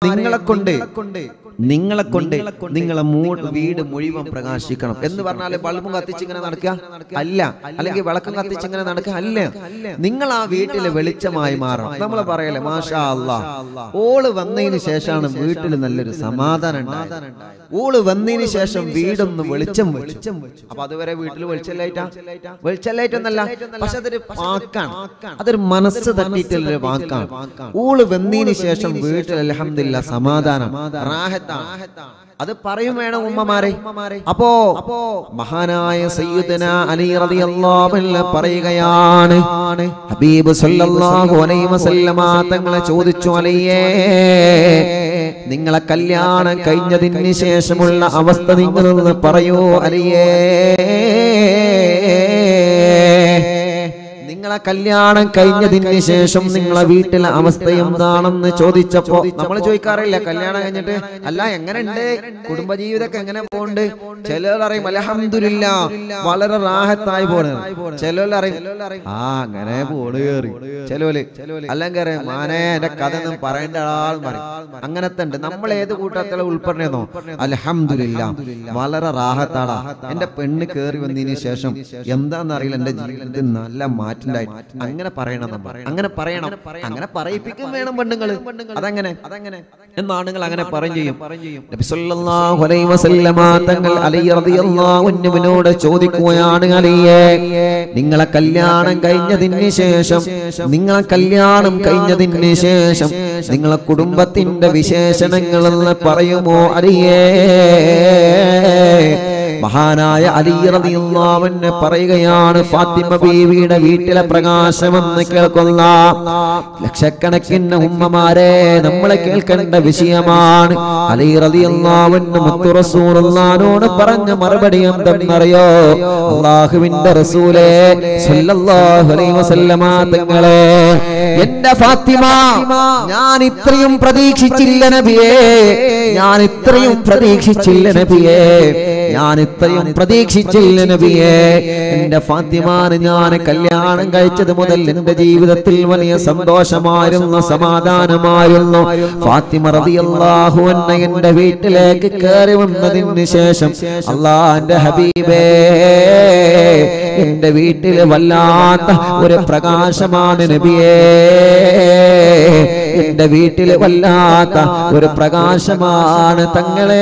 നിങ്ങളെ കൊണ്ട് നിങ്ങളെ കൊണ്ട് നിങ്ങളെ മൂ- വീട് മുഴുവൻ പ്രകാശിക്കണം എന്ന് പറഞ്ഞാൽ ബൾബും കത്തിച്ച് ഇങ്ങനെ നടക്കുക അല്ല അല്ലെങ്കിൽ വിളക്കും കത്തിച്ച് ഇങ്ങനെ നടക്കുക അല്ല നിങ്ങൾ ആ വീട്ടിലെ വെളിച്ചമായി മാറണം നമ്മൾ പറയല്ലേ മാഷാ അല്ലാ ഓള് വന്നതിന് ശേഷമാണ് വീട്ടിൽ നല്ലൊരു സമാധാനം ഉണ്ടായത് ഓള് വന്നതിന് ശേഷം വീടൊന്ന് വെളിച്ചം വെളിച്ചം അപ്പൊ അതുവരെ വീട്ടിൽ വെളിച്ചല്ലായിട്ടാ വെളിച്ചല്ലായിട്ടൊന്നല്ല പക്ഷെ അതൊരു വാക്കാണ് അതൊരു മനസ്സ് തട്ടിയിട്ടുള്ളൊരു വാക്കാണ് ഊള് വന്നതിന് ശേഷം വീട്ടിൽ അലഹമില്ല സമാധാനം റാഹത്താണ് അത് പറയും വേണം ഉമ്മമാരെ അപ്പോ മഹാനായ സയ്യിദന അലി റളിയല്ലാഹു അൻഹു പറയുകയാണ് ഹബീബ് സല്ലല്ലാഹു അലൈഹി വസല്ലമ തങ്ങളെ ചോദിച്ചു അലിയേ നിങ്ങളെ കല്യാണം കഴിഞ്ഞതിന് ശേഷമുള്ള അവസ്ഥ നിങ്ങളൊന്ന് പറയൂ അലിയേ നിങ്ങളെ കല്യാണം കഴിഞ്ഞതിന് ശേഷം നിങ്ങളെ വീട്ടിലെ അവസ്ഥ എന്താണെന്ന് ചോദിച്ചപ്പോ നമ്മൾ ചോദിക്കാറില്ല കല്യാണം കഴിഞ്ഞിട്ട് അല്ല എങ്ങനെയുണ്ട് കുടുംബജീവിതമൊക്കെ എങ്ങനെ പോണ്ട് ചിലർ അറിയും അലഹമില്ല വളരെ റാഹത്തായി പോണ് ചിലർ അറിയും ആ അങ്ങനെ പോണ് കേറി ചിലവല് അല്ലെങ്കിൽ അറിയാം മാനെ എന്റെ കഥ ഒന്നും പറയേണ്ട ആൾ പറയും അങ്ങനത്തെ ഉണ്ട് നമ്മൾ ഏത് കൂട്ടത്തിലെ ഉൾപ്പെടുന്നോ അലഹമില്ല വളരെ റാഹത്താടാ എന്റെ പെണ്ണ് കേറി വന്നതിന് ശേഷം എന്താണെന്നറിയില്ല എന്റെ ജീവിതത്തിൽ നല്ല മാറ്റുണ്ടായി അങ്ങനെ പറയണം നമ്മൾ അങ്ങനെ പറയണം അങ്ങനെ പറയിപ്പിക്കും വേണം പെണ്ണുങ്ങള് അതങ്ങനെ അതങ്ങനെ എന്നാണുങ്ങൾ അങ്ങനെ പറയും ചെയ്യും നബി സല്ലല്ലാഹു അലൈഹി വസല്ലമ തങ്ങൾ അലി റളിയല്ലാഹു അൻഹുവിനോട് ചോദിക്കുകയാണ് അലിയേ നിങ്ങളെ കല്യാണം കഴിഞ്ഞതിന് ശേഷം നിങ്ങളെ കല്യാണം കഴിഞ്ഞതിന് ശേഷം നിങ്ങളെ കുടുംബത്തിന്റെ വിശേഷണങ്ങളെന്ന് പറയുമോ അലിയേ മഹാനായ അലി റളിയല്ലാഹു അൻഹു പറയുകയാണ് ഫാത്തിമ ബീവിയുടെ വീട്ടിലെ പ്രകാശമെന്ന് കേൾക്കുന്ന ലക്ഷക്കണക്കിന് ഉമ്മമാരെ നമ്മൾ കേൾക്കേണ്ട വിഷയമാണ് അലി റളിയല്ലാഹു അൻഹു മുത്തു റസൂലുള്ളാഹിനോട് പറഞ്ഞ മറുപടി എന്തെന്നറിയോ അള്ളാഹുവിന്റെ റസൂലേ സല്ലല്ലാഹു അലൈഹി വസല്ലമ തങ്ങളെ എന്റെ ഫാത്തിമ ഞാൻ ഇത്രയും പ്രതീക്ഷിച്ചില്ല നബിയേ ഞാൻ ഇത്രയും പ്രതീക്ഷിച്ചില്ല നബിയേ ഞാൻ ഇത്രയും പ്രതീക്ഷിച്ചില്ല നബിയേ എന്റെ ഫാത്തിമാന് ഞാൻ കല്യാണം കഴിച്ചത് മുതൽ എന്റെ ജീവിതത്തിൽ വലിയ സന്തോഷമായിരുന്നു സമാധാനമായിരുന്നു ഫാത്തിമ റളിയല്ലാഹു അൻഹ എന്റെ വീട്ടിലേക്ക് കയറി വന്നതിന് ശേഷം അള്ളാന്റെ ഹബീബേ എന്റെ വീട്ടിൽ വല്ലാത്ത ഒരു പ്രകാശമാണ് നബിയേ എന്റെ വീട്ടിൽ വല്ലാത്ത ഒരു പ്രകാശമാണ് തങ്ങളെ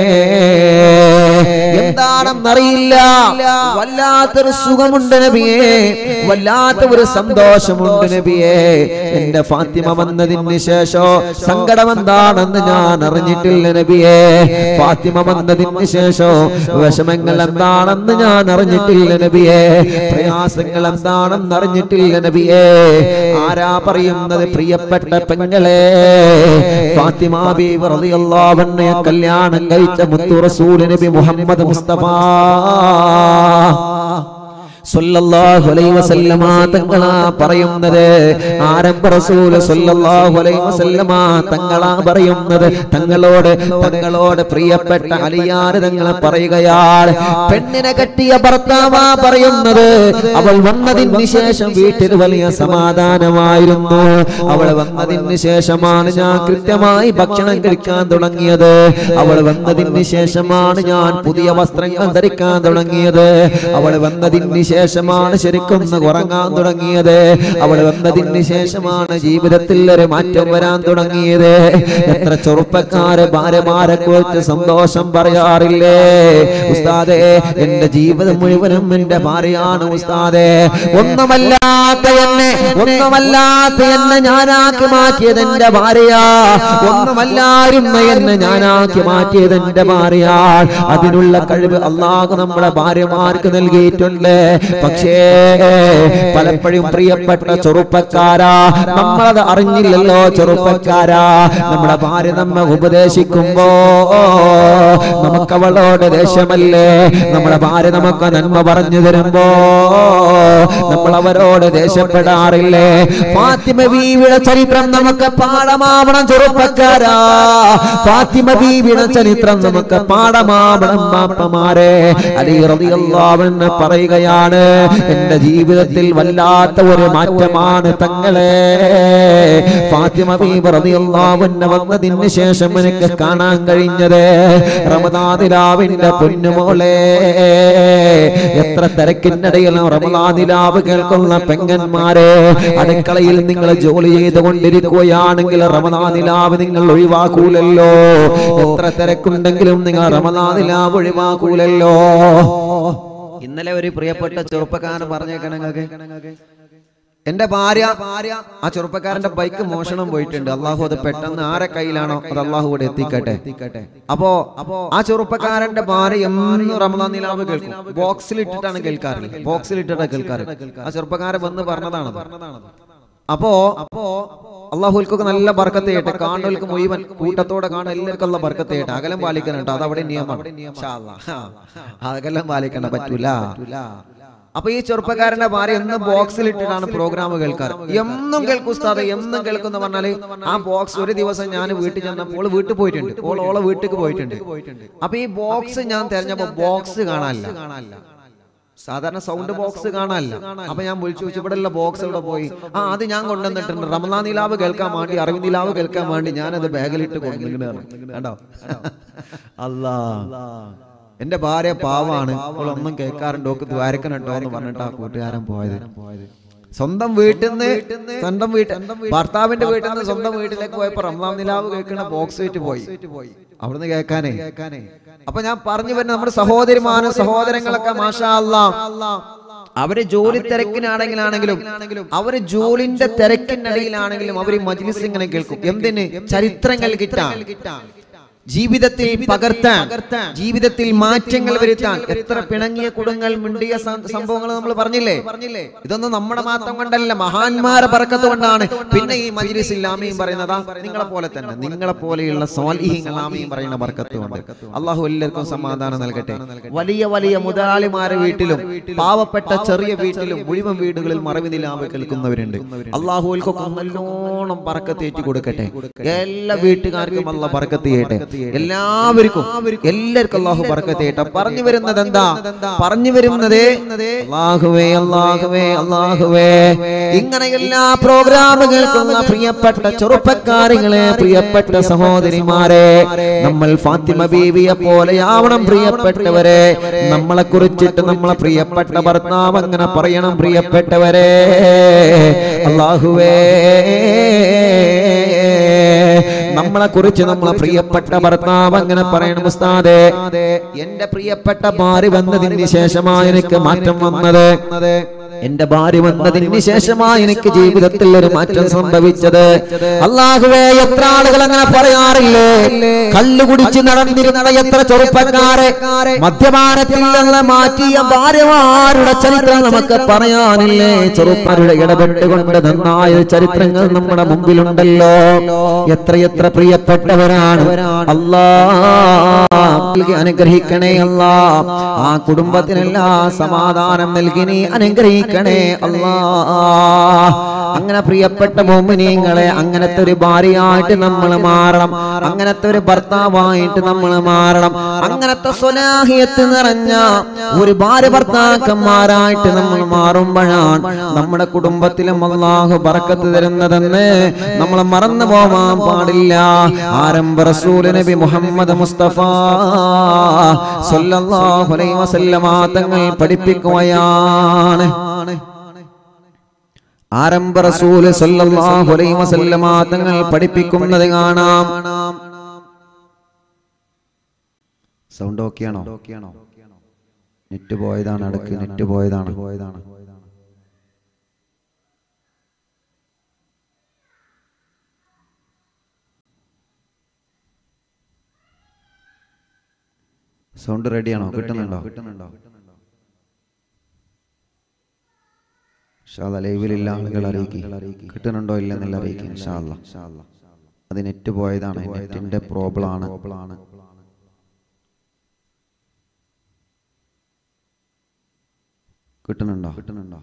എന്താണെന്നറിയില്ല വല്ലാത്തൊരു സുഖമുണ്ട് നബിയേ വല്ലാത്ത ഒരു സന്തോഷമുണ്ട് നബിയേ എന്റെ ഫാത്തിമ വന്നതിന് ശേഷം സങ്കടം എന്താണെന്ന് ഞാൻ അറിഞ്ഞിട്ടില്ല നബിയേ ഫാത്തിമ വന്നതിന് ശേഷം വിഷമങ്ങൾ എന്താണെന്ന് ഞാൻ അറിഞ്ഞിട്ടില്ല നബിയേ പ്രയാസങ്ങൾ എന്താണെന്ന് അറിഞ്ഞിട്ടില്ല നബിയേ ആരാ പറയുന്നത് പ്രിയപ്പെട്ട പെങ്ങളെ ഫാത്തിമ ബീവി റളിയല്ലാഹു അൻഹയെ കല്യാണം കഴിച്ച മുത്തു റസൂൽ നബി മുഹമ്മദ് മുസ്തഫ സല്ലല്ലാഹു അലൈഹി വസല്ലമ തങ്ങളാ പറയുന്നത് ആരംഭ റസൂൽ സല്ലല്ലാഹു അലൈഹി വസല്ലമ തങ്ങളാ പറയുന്നത് തങ്ങളോട് തങ്ങളോട് പ്രിയപ്പെട്ട അലിയാര് തങ്ങളെ പറയുകയാണ് പെണ്ണിനെ കെട്ടിയ ഭർത്താവാ പറയുന്നത് അവൾ വന്നതിന് ശേഷം വീട്ടിൽ വലിയ സമാധാനമായിരുന്നു അവൾ വന്നതിന് ശേഷമാണ് ഞാൻ കൃത്യമായി ഭക്ഷണം കഴിക്കാൻ തുടങ്ങിയത് അവൾ വന്നതിന് ശേഷമാണ് ഞാൻ പുതിയ വസ്ത്രങ്ങൾ ധരിക്കാൻ തുടങ്ങിയത് അവൾ വന്നതിന് ശേഷമാണ് ശരിക്കും ഒന്ന് ഉറങ്ങാൻ തുടങ്ങിയത് അവൾ വന്നതിന് ശേഷമാണ് ജീവിതത്തിൽ ഒരു മാറ്റം വരാൻ തുടങ്ങിയത് എത്ര ചെറുപ്പക്കാര് ഭാര്യമാരെ കുറിച്ച് സന്തോഷം പറയാറില്ലേ ഉസ്താദേ എന്റെ ജീവിതം മുഴുവനും എന്റെ ഭാര്യയാണ് ഉസ്താദേ ഒന്നുമല്ലാത്ത എന്നെ ഒന്നുമല്ലാത്ത എന്നെ ഞാനാക്കി മാറ്റിയത് എന്റെ ഭാര്യയാ ഒന്നുമല്ലായിരുന്ന എന്നെ ഞാനാക്കി മാറ്റിയത് എന്റെ ഭാര്യ അതിനുള്ള കഴിവ് അള്ളാഹു നമ്മുടെ ഭാര്യമാർക്ക് നൽകിയിട്ടുണ്ട് പക്ഷേ പലപ്പോഴും പ്രിയപ്പെട്ട ചെറുപ്പക്കാരാ നമ്മളത് അറിഞ്ഞില്ലല്ലോ ചെറുപ്പക്കാരാ നമ്മുടെ ഭാര്യ നമ്മെ ഉപദേശിക്കുമ്പോ നമുക്ക് അവളോട് ദേഷ്യമല്ലേ നമ്മുടെ ഭാര്യ നമുക്ക് നന്മ പറഞ്ഞു തരുമ്പോ നമ്മൾ അവരോട് ദേഷ്യപ്പെടാറില്ലേ ഫാത്തിമ ബീവിയുടെ ചരിത്രം നമുക്ക് പാഠമാവണം ചെറുപ്പക്കാരാ ഫാത്തിമ ബീവിയുടെ ചരിത്രം നമുക്ക് പാഠമാവണം മാപ്പമാരെ അലി റളിയല്ലാഹു അൻഹു പറയുകയാണ് പറയുകയാണ് എന്റെ ജീവിതത്തിൽ വല്ലാത്ത ഒരു മാറ്റമാണ് തങ്ങളെ ഫാത്തിമ ബീബി റളിയല്ലാഹു അൻഹ വന്നതിന് ശേഷം എനിക്ക് കാണാൻ കഴിഞ്ഞത് റമദാനിലാവിന്റെ പൊന്നുമോളെ എത്ര തിരക്കിനിടയിൽ റമദാനിലാവ് കേൾക്കുന്ന പെങ്ങന്മാരെ അടുക്കളയിൽ നിങ്ങൾ ജോലി ചെയ്തുകൊണ്ടിരിക്കുകയാണെങ്കിൽ റമദാനിലാവ് നിങ്ങൾ ഒഴിവാക്കൂലല്ലോ എത്ര തിരക്കുണ്ടെങ്കിലും നിങ്ങൾ റമദാനിലാവ് ഒഴിവാക്കൂലല്ലോ ഇന്നലെ ഒരു പ്രിയപ്പെട്ട ചെറുപ്പക്കാരൻ പറഞ്ഞേക്കണം നിങ്ങൾക്ക് എന്റെ ഭാര്യ ആ ചെറുപ്പക്കാരന്റെ ബൈക്ക് മോഷണം പോയിട്ടുണ്ട് അള്ളാഹു അത് പെട്ടെന്ന് ആരെ കയ്യിലാണോ അത് അള്ളാഹു കൂടെ എത്തിക്കട്ടെ അപ്പോ അപ്പോ ആ ചെറുപ്പക്കാരന്റെ ഭാര്യ എന്നും റമദാൻ നിലാവ് കേൾക്കും ബോക്സിൽ ഇട്ടിട്ടാണ് കേൾക്കാറില്ല ബോക്സിൽ ഇട്ടിട്ടാണ് കേൾക്കാറ് ആ ചെറുപ്പക്കാരൻ വന്ന് പറഞ്ഞതാണ് അപ്പോ അപ്പോ അള്ളാഹുൽക്കൊക്കെ നല്ല ബർക്കത്ത് ചെയ്യട്ടെ കാണുകൾക്ക് മുഴുവൻ കൂട്ടത്തോടെ കാണാൻ എല്ലാവർക്കും ഉള്ള ബർക്കത്ത് ചെയ്യട്ടെ അകലം പാലിക്കണം കേട്ടോ അതവിടെ നിയമമാണ് ഇൻഷാ അല്ലാ. അകലം പാലിക്കണ്ട പറ്റൂല അപ്പൊ ഈ ചെറുപ്പക്കാരന്റെ ഭാര്യ എന്നും ബോക്സിൽ ഇട്ടിട്ടാണ് പ്രോഗ്രാം കേൾക്കാറ് എന്നും കേൾക്കും ഉസ്താദ് എന്നും കേൾക്കുന്ന പറഞ്ഞാല് ആ ബോക്സ് ഒരു ദിവസം ഞാൻ വീട്ടിൽ ചെന്നപ്പോൾ വീട്ടിൽ പോയിട്ടുണ്ട് ഓൾ ഓളെ വീട്ടിൽ പോയിട്ടുണ്ട് അപ്പൊ ഈ ബോക്സ് ഞാൻ തെരഞ്ഞപ്പോ ബോക്സ് കാണാനില്ല സാധാരണ സൗണ്ട് ബോക്സ് കാണാനില്ല അപ്പൊ ഞാൻ വിളിച്ചു ചോദിച്ചു ഇവിടെ ഉള്ള ബോക്സ് ഇവിടെ പോയി ആ അത് ഞാൻ കൊണ്ടുവന്നിട്ടുണ്ട് റമലാ നിലാവ് കേൾക്കാൻ വേണ്ടി അറിവ് നിലാവ് കേൾക്കാൻ വേണ്ടി ഞാനത് ബാഗിലിട്ട് കൊണ്ടുവന്നിട്ടുണ്ട് കണ്ടോ അല്ലാ എന്റെ ഭാര്യ പാവാണ് അവൾ ഒന്നും കേൾക്കാറുണ്ടോ ദ്വാരക്കനുണ്ടോ എന്ന് പറഞ്ഞിട്ട് ആ കൂട്ടുകാരൻ പോയത് സ്വന്തം വീട്ടിൽ നിന്ന് സ്വന്തം വീട്ടിൽ ഭർത്താവിന്റെ വീട്ടിൽ നിന്ന് സ്വന്തം വീട്ടിലേക്ക് പോയപ്പോ റംലാം നിലാവ് കേൾക്കുന്ന ബോക്സ് വെച്ച് പോയി അവിടുന്ന് കേൾക്കാനേ അപ്പൊ ഞാൻ പറഞ്ഞു വരുന്ന നമ്മുടെ സഹോദരിമാരും സഹോദരങ്ങളൊക്കെ മാഷാ അല്ലാ അവര് ജോലി തിരക്കിനാണെങ്കിലാണെങ്കിലും അവര് ജോലിന്റെ തിരക്കിനിടയിലാണെങ്കിലും അവര് മജ്ലിസ് ഇങ്ങനെ കേൾക്കും എന്തിന് ചരിത്രങ്ങൾ കിട്ടാൻ ജീവിതത്തിൽ പകർത്താൻ ജീവിതത്തിൽ മാറ്റങ്ങൾ വരുത്താൻ എത്ര പിണങ്ങിയ കുടുംബങ്ങൾ മിണ്ടിയ സം- സംഭവങ്ങൾ നമ്മൾ പറഞ്ഞില്ലേ ഇതൊന്നും നമ്മുടെ മാത്രം കൊണ്ടല്ല മഹാന്മാരെ പറക്കത്ത് കൊണ്ടാണ് പിന്നെ ഈ മജ്ലിസ് ഇല്ലാമയും പറയുന്നതാ നിങ്ങളെ പോലെ തന്നെ നിങ്ങളെ പോലെയുള്ള സ്വാലിഹിങ്ങളാമയും പറയുന്ന ബർക്കത്ത് കൊണ്ട് അള്ളാഹു എല്ലാവർക്കും സമാധാനം നൽകട്ടെ വലിയ വലിയ മുതലാളിമാരെ വീട്ടിലും പാവപ്പെട്ട ചെറിയ വീട്ടിലും മുഴുവൻ വീടുകളിൽ മറവി നിലാവ് കേൾക്കുന്നവരുണ്ട് അള്ളാഹുൽക്കൊക്കെ നല്ലോണം പറക്കത്തേറ്റി കൊടുക്കട്ടെ എല്ലാ വീട്ടുകാർക്കും അല്ല പറക്കത്ത് ചെയ്യട്ടെ എല്ലാവർക്കും എല്ലാവർക്കും അള്ളാഹു പറക്കത്ത് ചെയ്യട്ടെ പറഞ്ഞു വരുന്നത് എന്താ പറഞ്ഞു വരുന്നത് അള്ളാഹുവേ അള്ളാഹുവേ അള്ളാഹുവേ ഇങ്ങനെ എല്ലാ പ്രോഗ്രാം കേൾക്കുന്ന പ്രിയപ്പെട്ട ചെറുപ്പക്കാരികളെ പ്രിയപ്പെട്ട സഹോദരിമാരെ നമ്മൾ ഫാത്തിമ ബീവിയെ പോലെയാവണം പ്രിയപ്പെട്ടവരെ നമ്മളെ കുറിച്ചിട്ട് നമ്മളെ പ്രിയപ്പെട്ട ഭർത്താവ് അങ്ങനെ പറയണം പ്രിയപ്പെട്ടവരെ അള്ളാഹുവേ നമ്മളെ കുറിച്ച് നമ്മളെ പ്രിയപ്പെട്ട ഭർത്താവ് അങ്ങനെ പറയണം ഉസ്താദേ എന്റെ പ്രിയപ്പെട്ട ഭാര്യ വന്നതിന് ശേഷമാണ് എനിക്ക് മാറ്റം വന്നത് എന്റെ ഭാര്യ വന്നതിന് ശേഷമാണ് എനിക്ക് ജീവിതത്തിൽ ഒരു മാറ്റം സംഭവിച്ചത് അള്ളാഹുവേ എത്ര ആളുകൾ അങ്ങനെ പറയാറില്ലേ കല്ല് കുടിച്ച് നടന്നിരുന്ന എത്ര ചെറുപ്പക്കാരെ മദ്യപാനത്തിൽ നിന്ന് മാറ്റിയ ഭാര്യമാരുടെ ചരിത്രം നമുക്ക് പറയാനില്ലേ ചെറുപ്പരുടെ ഇടപെട്ടുകൊണ്ട് നന്നായ ചരിത്രങ്ങൾ നമ്മുടെ മുമ്പിലുണ്ടല്ലോ എത്രയെത്ര പ്രിയപ്പെട്ടവരാണ് അല്ലാ നൽകി അനുഗ്രഹിക്കണേ അല്ലാ ആ കുടുംബത്തിനെല്ലാം സമാധാനം നൽകി നീ അനുഗ്രഹിക്കണേ അല്ലാ അങ്ങനെ പ്രിയപ്പെട്ട മോമിനിയങ്ങളെ അങ്ങനത്തെ ഒരു ഭാര്യയായിട്ട് നമ്മൾ മാറണം അങ്ങനത്തെ ഒരു ഭർത്താവായിട്ട് നമ്മൾ മാറണം അങ്ങനത്തെ സ്വലാഹിയത്ത് നിറഞ്ഞ ഒരു ഭാര്യ ഭർത്താക്കന്മാരായിട്ട് നമ്മൾ മാറുമ്പോഴാണ് നമ്മുടെ കുടുംബത്തിലും അള്ളാഹു ബറക്കത്ത് തരുന്നതെന്ന് നമ്മൾ മറന്നു പോവാൻ പാടില്ല ആരംഭ റസൂൽ നബി മുഹമ്മദ് മുസ്തഫ സല്ലല്ലാഹു അലൈഹി വസല്ലമ തങ്ങൾ പഠിപ്പിക്കുകയാണ് ആരംഭ റസൂൽ സല്ലല്ലാഹു അലൈഹി വസല്ലമ തങ്ങൾ പഠിപ്പിക്കുന്നത് കാണാം സൗണ്ട് ഓക്കെയാണോ നെറ്റ് പോയതാണ് അടുക്ക് നെറ്റ് പോയതാണ് പോയതാണ് സൗണ്ട് റെഡിയാണോ കിട്ടുന്നുണ്ടോ കിട്ടുന്നുണ്ടോ ലൈവിലുള്ള ആളുകൾ അറിയിക്കും കിട്ടുന്നുണ്ടോ ഇല്ലെന്നുള്ള അറിയിക്കും അത് നെറ്റ് പോയതാണ് നെറ്റിന്റെ പ്രോബ്ലം ആണ് കിട്ടുന്നുണ്ടോ കിട്ടുന്നുണ്ടോ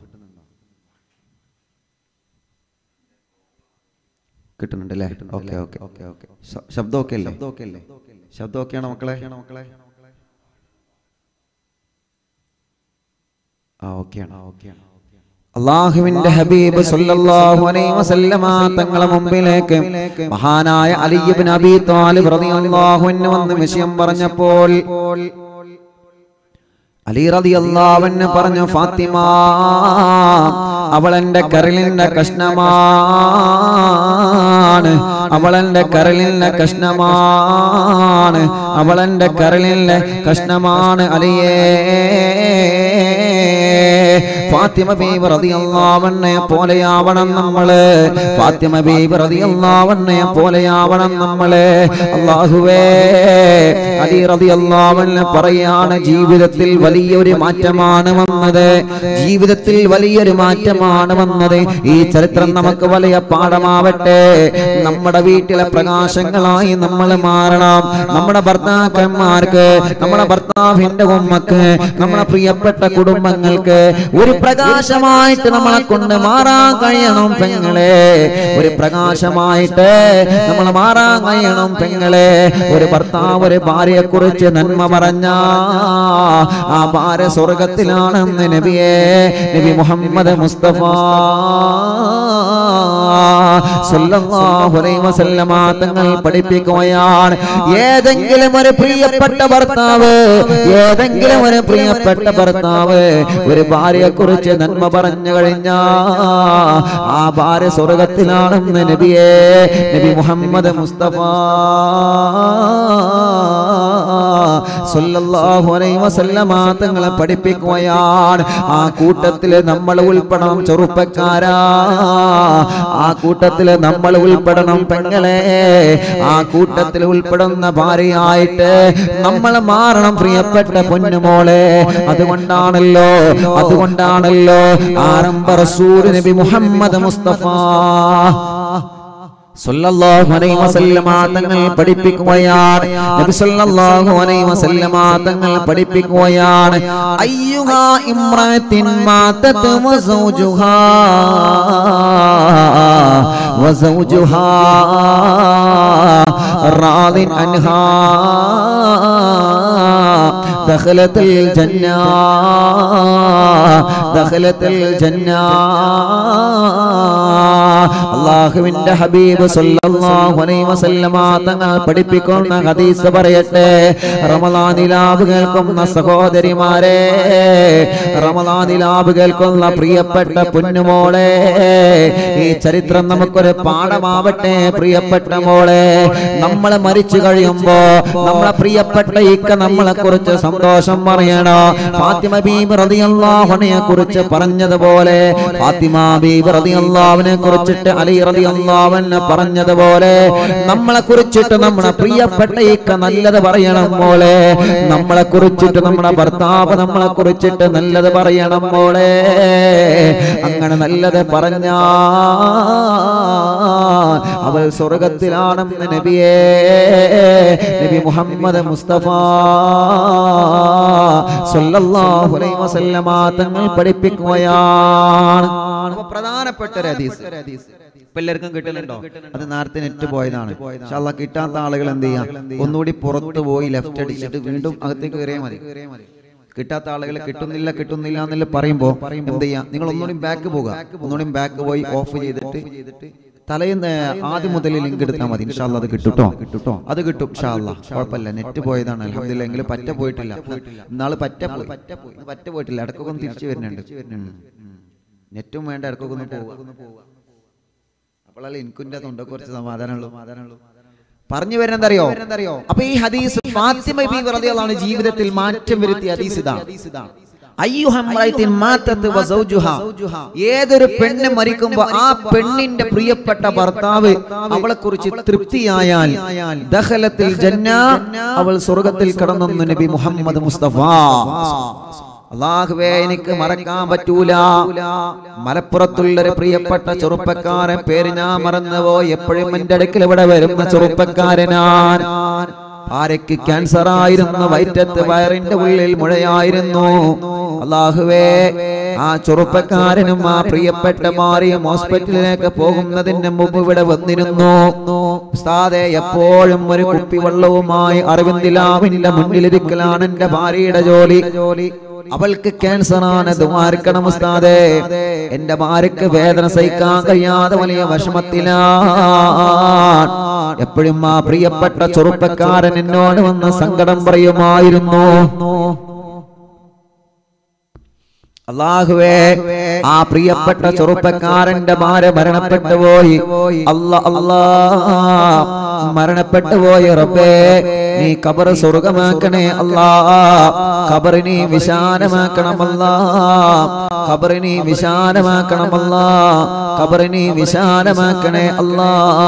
കിട്ടുന്നുണ്ട് അല്ലേ ഓക്കെ ഓക്കെ ഓക്കെ ഓക്കെ ശബ്ദം ഓക്കെ അല്ലേ ശബ്ദം ഓക്കെ അല്ലേ ശബ്ദം ഓക്കെയാണോ മക്കളെ മക്കളെ ആ ഓക്കെയാണ് ഓക്കെയാണ് അള്ളാഹുവിന്റെ ഹബീബ് സല്ലല്ലാഹു അലൈഹി വസല്ലമ തങ്ങളെ മുമ്പിലേക്ക് മഹാനായ അലി ഇബ്നു അബീ താലിബ് റളിയല്ലാഹു അൻഹു വന്ന് വിഷയം പറഞ്ഞപ്പോൾ അലി റളിയല്ലാഹു അൻഹു പറഞ്ഞു ഫാത്തിമ അവളെന്റെ കരളിന്റെ കഷ്ണമാണ് അവളെന്റെ കരളിന്റെ കഷ്ണമാണ് അവളെന്റെ കരളിന്റെ കഷ്ണമാണ് അലിയേ ഫാത്തിമ ബീബി റളിയല്ലാഹുവിനെ പോലെയാവണം നമ്മള് ഫാത്തിമ ബീബി റളിയല്ലാഹുവിനെ പോലെയാവണം നമ്മള് അല്ലാഹുവേ അലി റളിയല്ലാഹുവിനെ പറയാണ് ജീവിതത്തിൽ വലിയൊരു മാറ്റമാണ് വന്നത് ജീവിതത്തിൽ വലിയൊരു മാറ്റമാണ് വന്നത് ഈ ചരിത്രം നമുക്ക് വലിയ പാഠമാവട്ടെ നമ്മുടെ വീട്ടിലെ പ്രകാശങ്ങളായി നമ്മൾ മാറണം നമ്മുടെ ഭർത്താക്കന്മാർക്ക് നമ്മുടെ ഭർത്താവിന്റെ ഉമ്മക്ക് നമ്മുടെ പ്രിയപ്പെട്ട കുടുംബങ്ങൾക്ക് ഒരു പ്രകാശമായിട്ട് നമ്മളെ കൊണ്ട് മാറാൻ കഴിയണം പെങ്ങളെ ഒരു പ്രകാശമായിട്ട് നമ്മൾ മാറാൻ കഴിയണം പെങ്ങളെ ഒരു ഭർത്താവ് ഒരു ഭാര്യയെ കുറിച്ച് നന്മ പറഞ്ഞ ആ ഭാര്യ സ്വർഗത്തിലാണെന്ന് നബിയെ നബി മുഹമ്മദ് മുസ്തഫ സല്ലല്ലാഹു അലൈഹി വസല്ലമ തങ്ങൾ പഠിപ്പിക്കുകയാണ് ഏതെങ്കിലും ഒരു പ്രിയപ്പെട്ട ഭർത്താവ് ഏതെങ്കിലും ഒരു പ്രിയപ്പെട്ട ഭർത്താവ് ഒരു ഭാര്യയെ കുറിച്ച് നന്മ പറഞ്ഞു കഴിഞ്ഞ ആ ഭാര്യ സ്വർഗത്തിലാണെന്ന് നബിയെ നബി മുഹമ്മദ് മുസ്തഫ സല്ലല്ലാഹു അലൈഹി വസല്ലമ തങ്ങളെ പഠിപ്പിക്കുകയാണ് ആ കൂട്ടത്തില് നമ്മൾ ഉൾപ്പെടണം ചെറുപ്പക്കാരാ ആ കൂട്ടത്തില് നമ്മൾ ഉൾപ്പെടണം പെങ്ങളെ ആ കൂട്ടത്തിൽ ഉൾപ്പെടുന്ന ഭാര്യയായിട്ട് നമ്മൾ മാറണം പ്രിയപ്പെട്ട പൊന്നുമോളെ അതുകൊണ്ടാണല്ലോ അതുകൊണ്ടാണല്ലോ ആരംഭ റസൂൽ നബി മുഹമ്മദ് മുസ്തഫ സല്ലല്ലാഹു അലൈഹി വസല്ലമ തങ്ങൾ പഠിപ്പിക്കുകയാണ് നബി സല്ലല്ലാഹു അലൈഹി വസല്ലമ തങ്ങൾ പഠിപ്പിക്കുകയാണ് അയ്യുഹാ ഇമ്രാത്തിൻ മാതത് വസൗജുഹാ വസൗജുഹാ റാദിൻ അൻഹാ دخلت الجنة دخلت الجنة അള്ളാഹുവിന്റെ ഹബീബ് സല്ലല്ലാഹു അലൈഹി വസല്ലമ തങ്ങൾ പഠിപ്പിക്കുന്ന ഹദീസ് പറയട്ടെ റമദാനിലാബ് കേൾക്കുന്ന സഹോദരിമാരെ റമദാനിലാബ് കേൾക്കുന്ന പ്രിയപ്പെട്ട പൊന്നുമോളെ ഈ ചരിത്രം നമുക്കൊരു പാഠമാവട്ടെ പ്രിയപ്പെട്ട മോളെ നമ്മൾ മരിച്ചു കഴിയുമ്പോ നമ്മളെ പ്രിയപ്പെട്ട ഇക്ക നമ്മളെ കുറിച്ച് സന്തോഷം പറയണോ ഫാത്തിമ ബീബി റളിയല്ലാഹുവിനെ കുറിച്ച് പറഞ്ഞതുപോലെ ഫാത്തിമ ബീബി റളിയല്ലാഹുവിനെ കുറിച്ചിട്ട് അലി റളിയല്ലാഹുവിനെ പറഞ്ഞതുപോലെ നമ്മളെ കുറിച്ചിട്ട് നമ്മുടെ പ്രിയപ്പെട്ട ഇക്ക നല്ലത് പറയണം മോളെ നമ്മളെ കുറിച്ചിട്ട് നമ്മുടെ ഭർത്താവ് നമ്മളെ കുറിച്ചിട്ട് നല്ലത് പറയണം മോളെ അങ്ങനെ നല്ലത് പറഞ്ഞ അവൾ സ്വർഗത്തിലാണെന്ന് നബിയേ നബി മുഹമ്മദ് മുസ്തഫ സല്ലല്ലാഹു അലൈഹി വസല്ലമ തങ്ങൾ പഠിപ്പിക്കുകയാണ് അപ്പൊ പ്രധാനപ്പെട്ട ഒരു ഹദീസ് ഇപ്പൊ എല്ലാവർക്കും കിട്ടുന്നുണ്ടോ അത് നേരത്തെ നെറ്റ് പോയതാണ് പക്ഷെ അല്ല കിട്ടാത്ത ആളുകൾ എന്ത് ചെയ്യാം ഒന്നുകൂടി പുറത്ത് പോയി ലെഫ്റ്റ് അടിച്ചിട്ട് വീണ്ടും അകത്തേക്ക് കയറിയാൽ മതി കിട്ടാത്ത ആളുകൾ കിട്ടുന്നില്ല കിട്ടുന്നില്ല എന്നുള്ള പറയുമ്പോ എന്ത് ചെയ്യാം നിങ്ങൾ ഒന്നുകൂടി ബാക്ക് പോകുക ഒന്നുകൂടി ബാക്ക് പോയി ഓഫ് ചെയ്തിട്ട് തലേന്ന് ആദ്യം മുതൽ ലിങ്ക് എടുത്താൽ മതി ഇൻഷാല്ല അത് കിട്ടുട്ടോ കിട്ടുട്ടോ അത് കിട്ടും ഇൻഷാല്ല കുഴപ്പമില്ല നെറ്റ് പോയതാണ് അലഹമില്ല എങ്കിലും പറ്റ പോയിട്ടില്ല ഇന്നാള് പറ്റ പോയി ഇന്ന് പറ്റ പോയിട്ടില്ല ഇടക്കൊക്കെ ഒന്ന് തിരിച്ചു വരുന്നുണ്ട് നെറ്റും വേണ്ട ഇടക്കൊക്കെ ഒന്ന് പോവുക അപ്പോഴല്ലേ എനിക്കുൻ്റെ തൊണ്ട കുറച്ച് സമാധാനമുള്ളൂ സമാധാനമുള്ളൂ പറഞ്ഞു വരുന്നതറിയോ അപ്പൊ ഈ ഹദീസ് ഫാത്തിമ ബീവി റളിയല്ലാഹു ജീവിതത്തിൽ മാറ്റം വരുത്തിയ ഹദീസ് ഇതാണ് അയ്യുഹംറൈത്തിൻ മാതത്ത് വസൗജുഹ. ഏതൊരു പെണ്ണ് മരിക്കുമ്പോ ആ പെണ്ണിന്റെ പ്രിയപ്പെട്ട ഭർത്താവ് അവളെ കുറിച്ച് തൃപ്തിയായാൽ ദഖലത്തിൽ ജന്ന അവൾ സ്വർഗത്തിൽ കടന്നു നബി മുഹമ്മദ് മുസ്തഫ അള്ളാഹുവേ എനിക്ക് മറക്കാൻ പറ്റൂല മലപ്പുറത്തുള്ളൊരു പ്രിയപ്പെട്ട ചെറുപ്പക്കാരൻ പേര് ഞാൻ മറന്നുപോയി എപ്പോഴും എന്റെ അടുക്കൽ ഇവിടെ വരുന്ന ചെറുപ്പക്കാരനാണ് ഭാര്യയ്ക്ക് ക്യാൻസർ ആയിരുന്നു വയറ്റത്ത് വയറിന്റെ ഉള്ളിൽ മുഴയായിരുന്നു അള്ളാഹുവേ ആ ചെറുപ്പക്കാരനും ആ പ്രിയപ്പെട്ട മാറിയും ഹോസ്പിറ്റലിലേക്ക് പോകുന്നതിന് മുമ്പ് ഇവിടെ വന്നിരുന്നു ഉസ്താദെ എപ്പോഴും ഒരു കുപ്പി വെള്ളവുമായി അറിവിന്ദിലാവിന്റെ മുന്നിലിരിക്കലാണ് എന്റെ ഭാര്യയുടെ ജോലി ജോലി അവൾക്ക് ക്യാൻസർ ആണ് ദ്വാരക്കണം ഉസ്താദേ എന്റെ ഭാര്യക്ക് വേദന സഹിക്കാൻ കഴിയാതെ വലിയ വിഷമത്തിലാണ് എപ്പോഴും ആ പ്രിയപ്പെട്ട ചെറുപ്പക്കാരൻ എന്നോട് വന്ന് സങ്കടം പറയുമായിരുന്നു അള്ളാഹുവേ ആ പ്രിയപ്പെട്ട ചെറുപ്പക്കാരന്റെ ഭാര്യ മരണപ്പെട്ടു പോയി അല്ല അല്ലാ മരണപ്പെട്ടു പോയി റബ്ബേ നീ കബർ സ്വർഗമാക്കണേ അല്ലാ കബറിനെ വിശാലമാക്കണമല്ലാ കബറിനെ വിശാലമാക്കണമല്ലാ കബറിനെ വിശാലമാക്കണേ അല്ലാ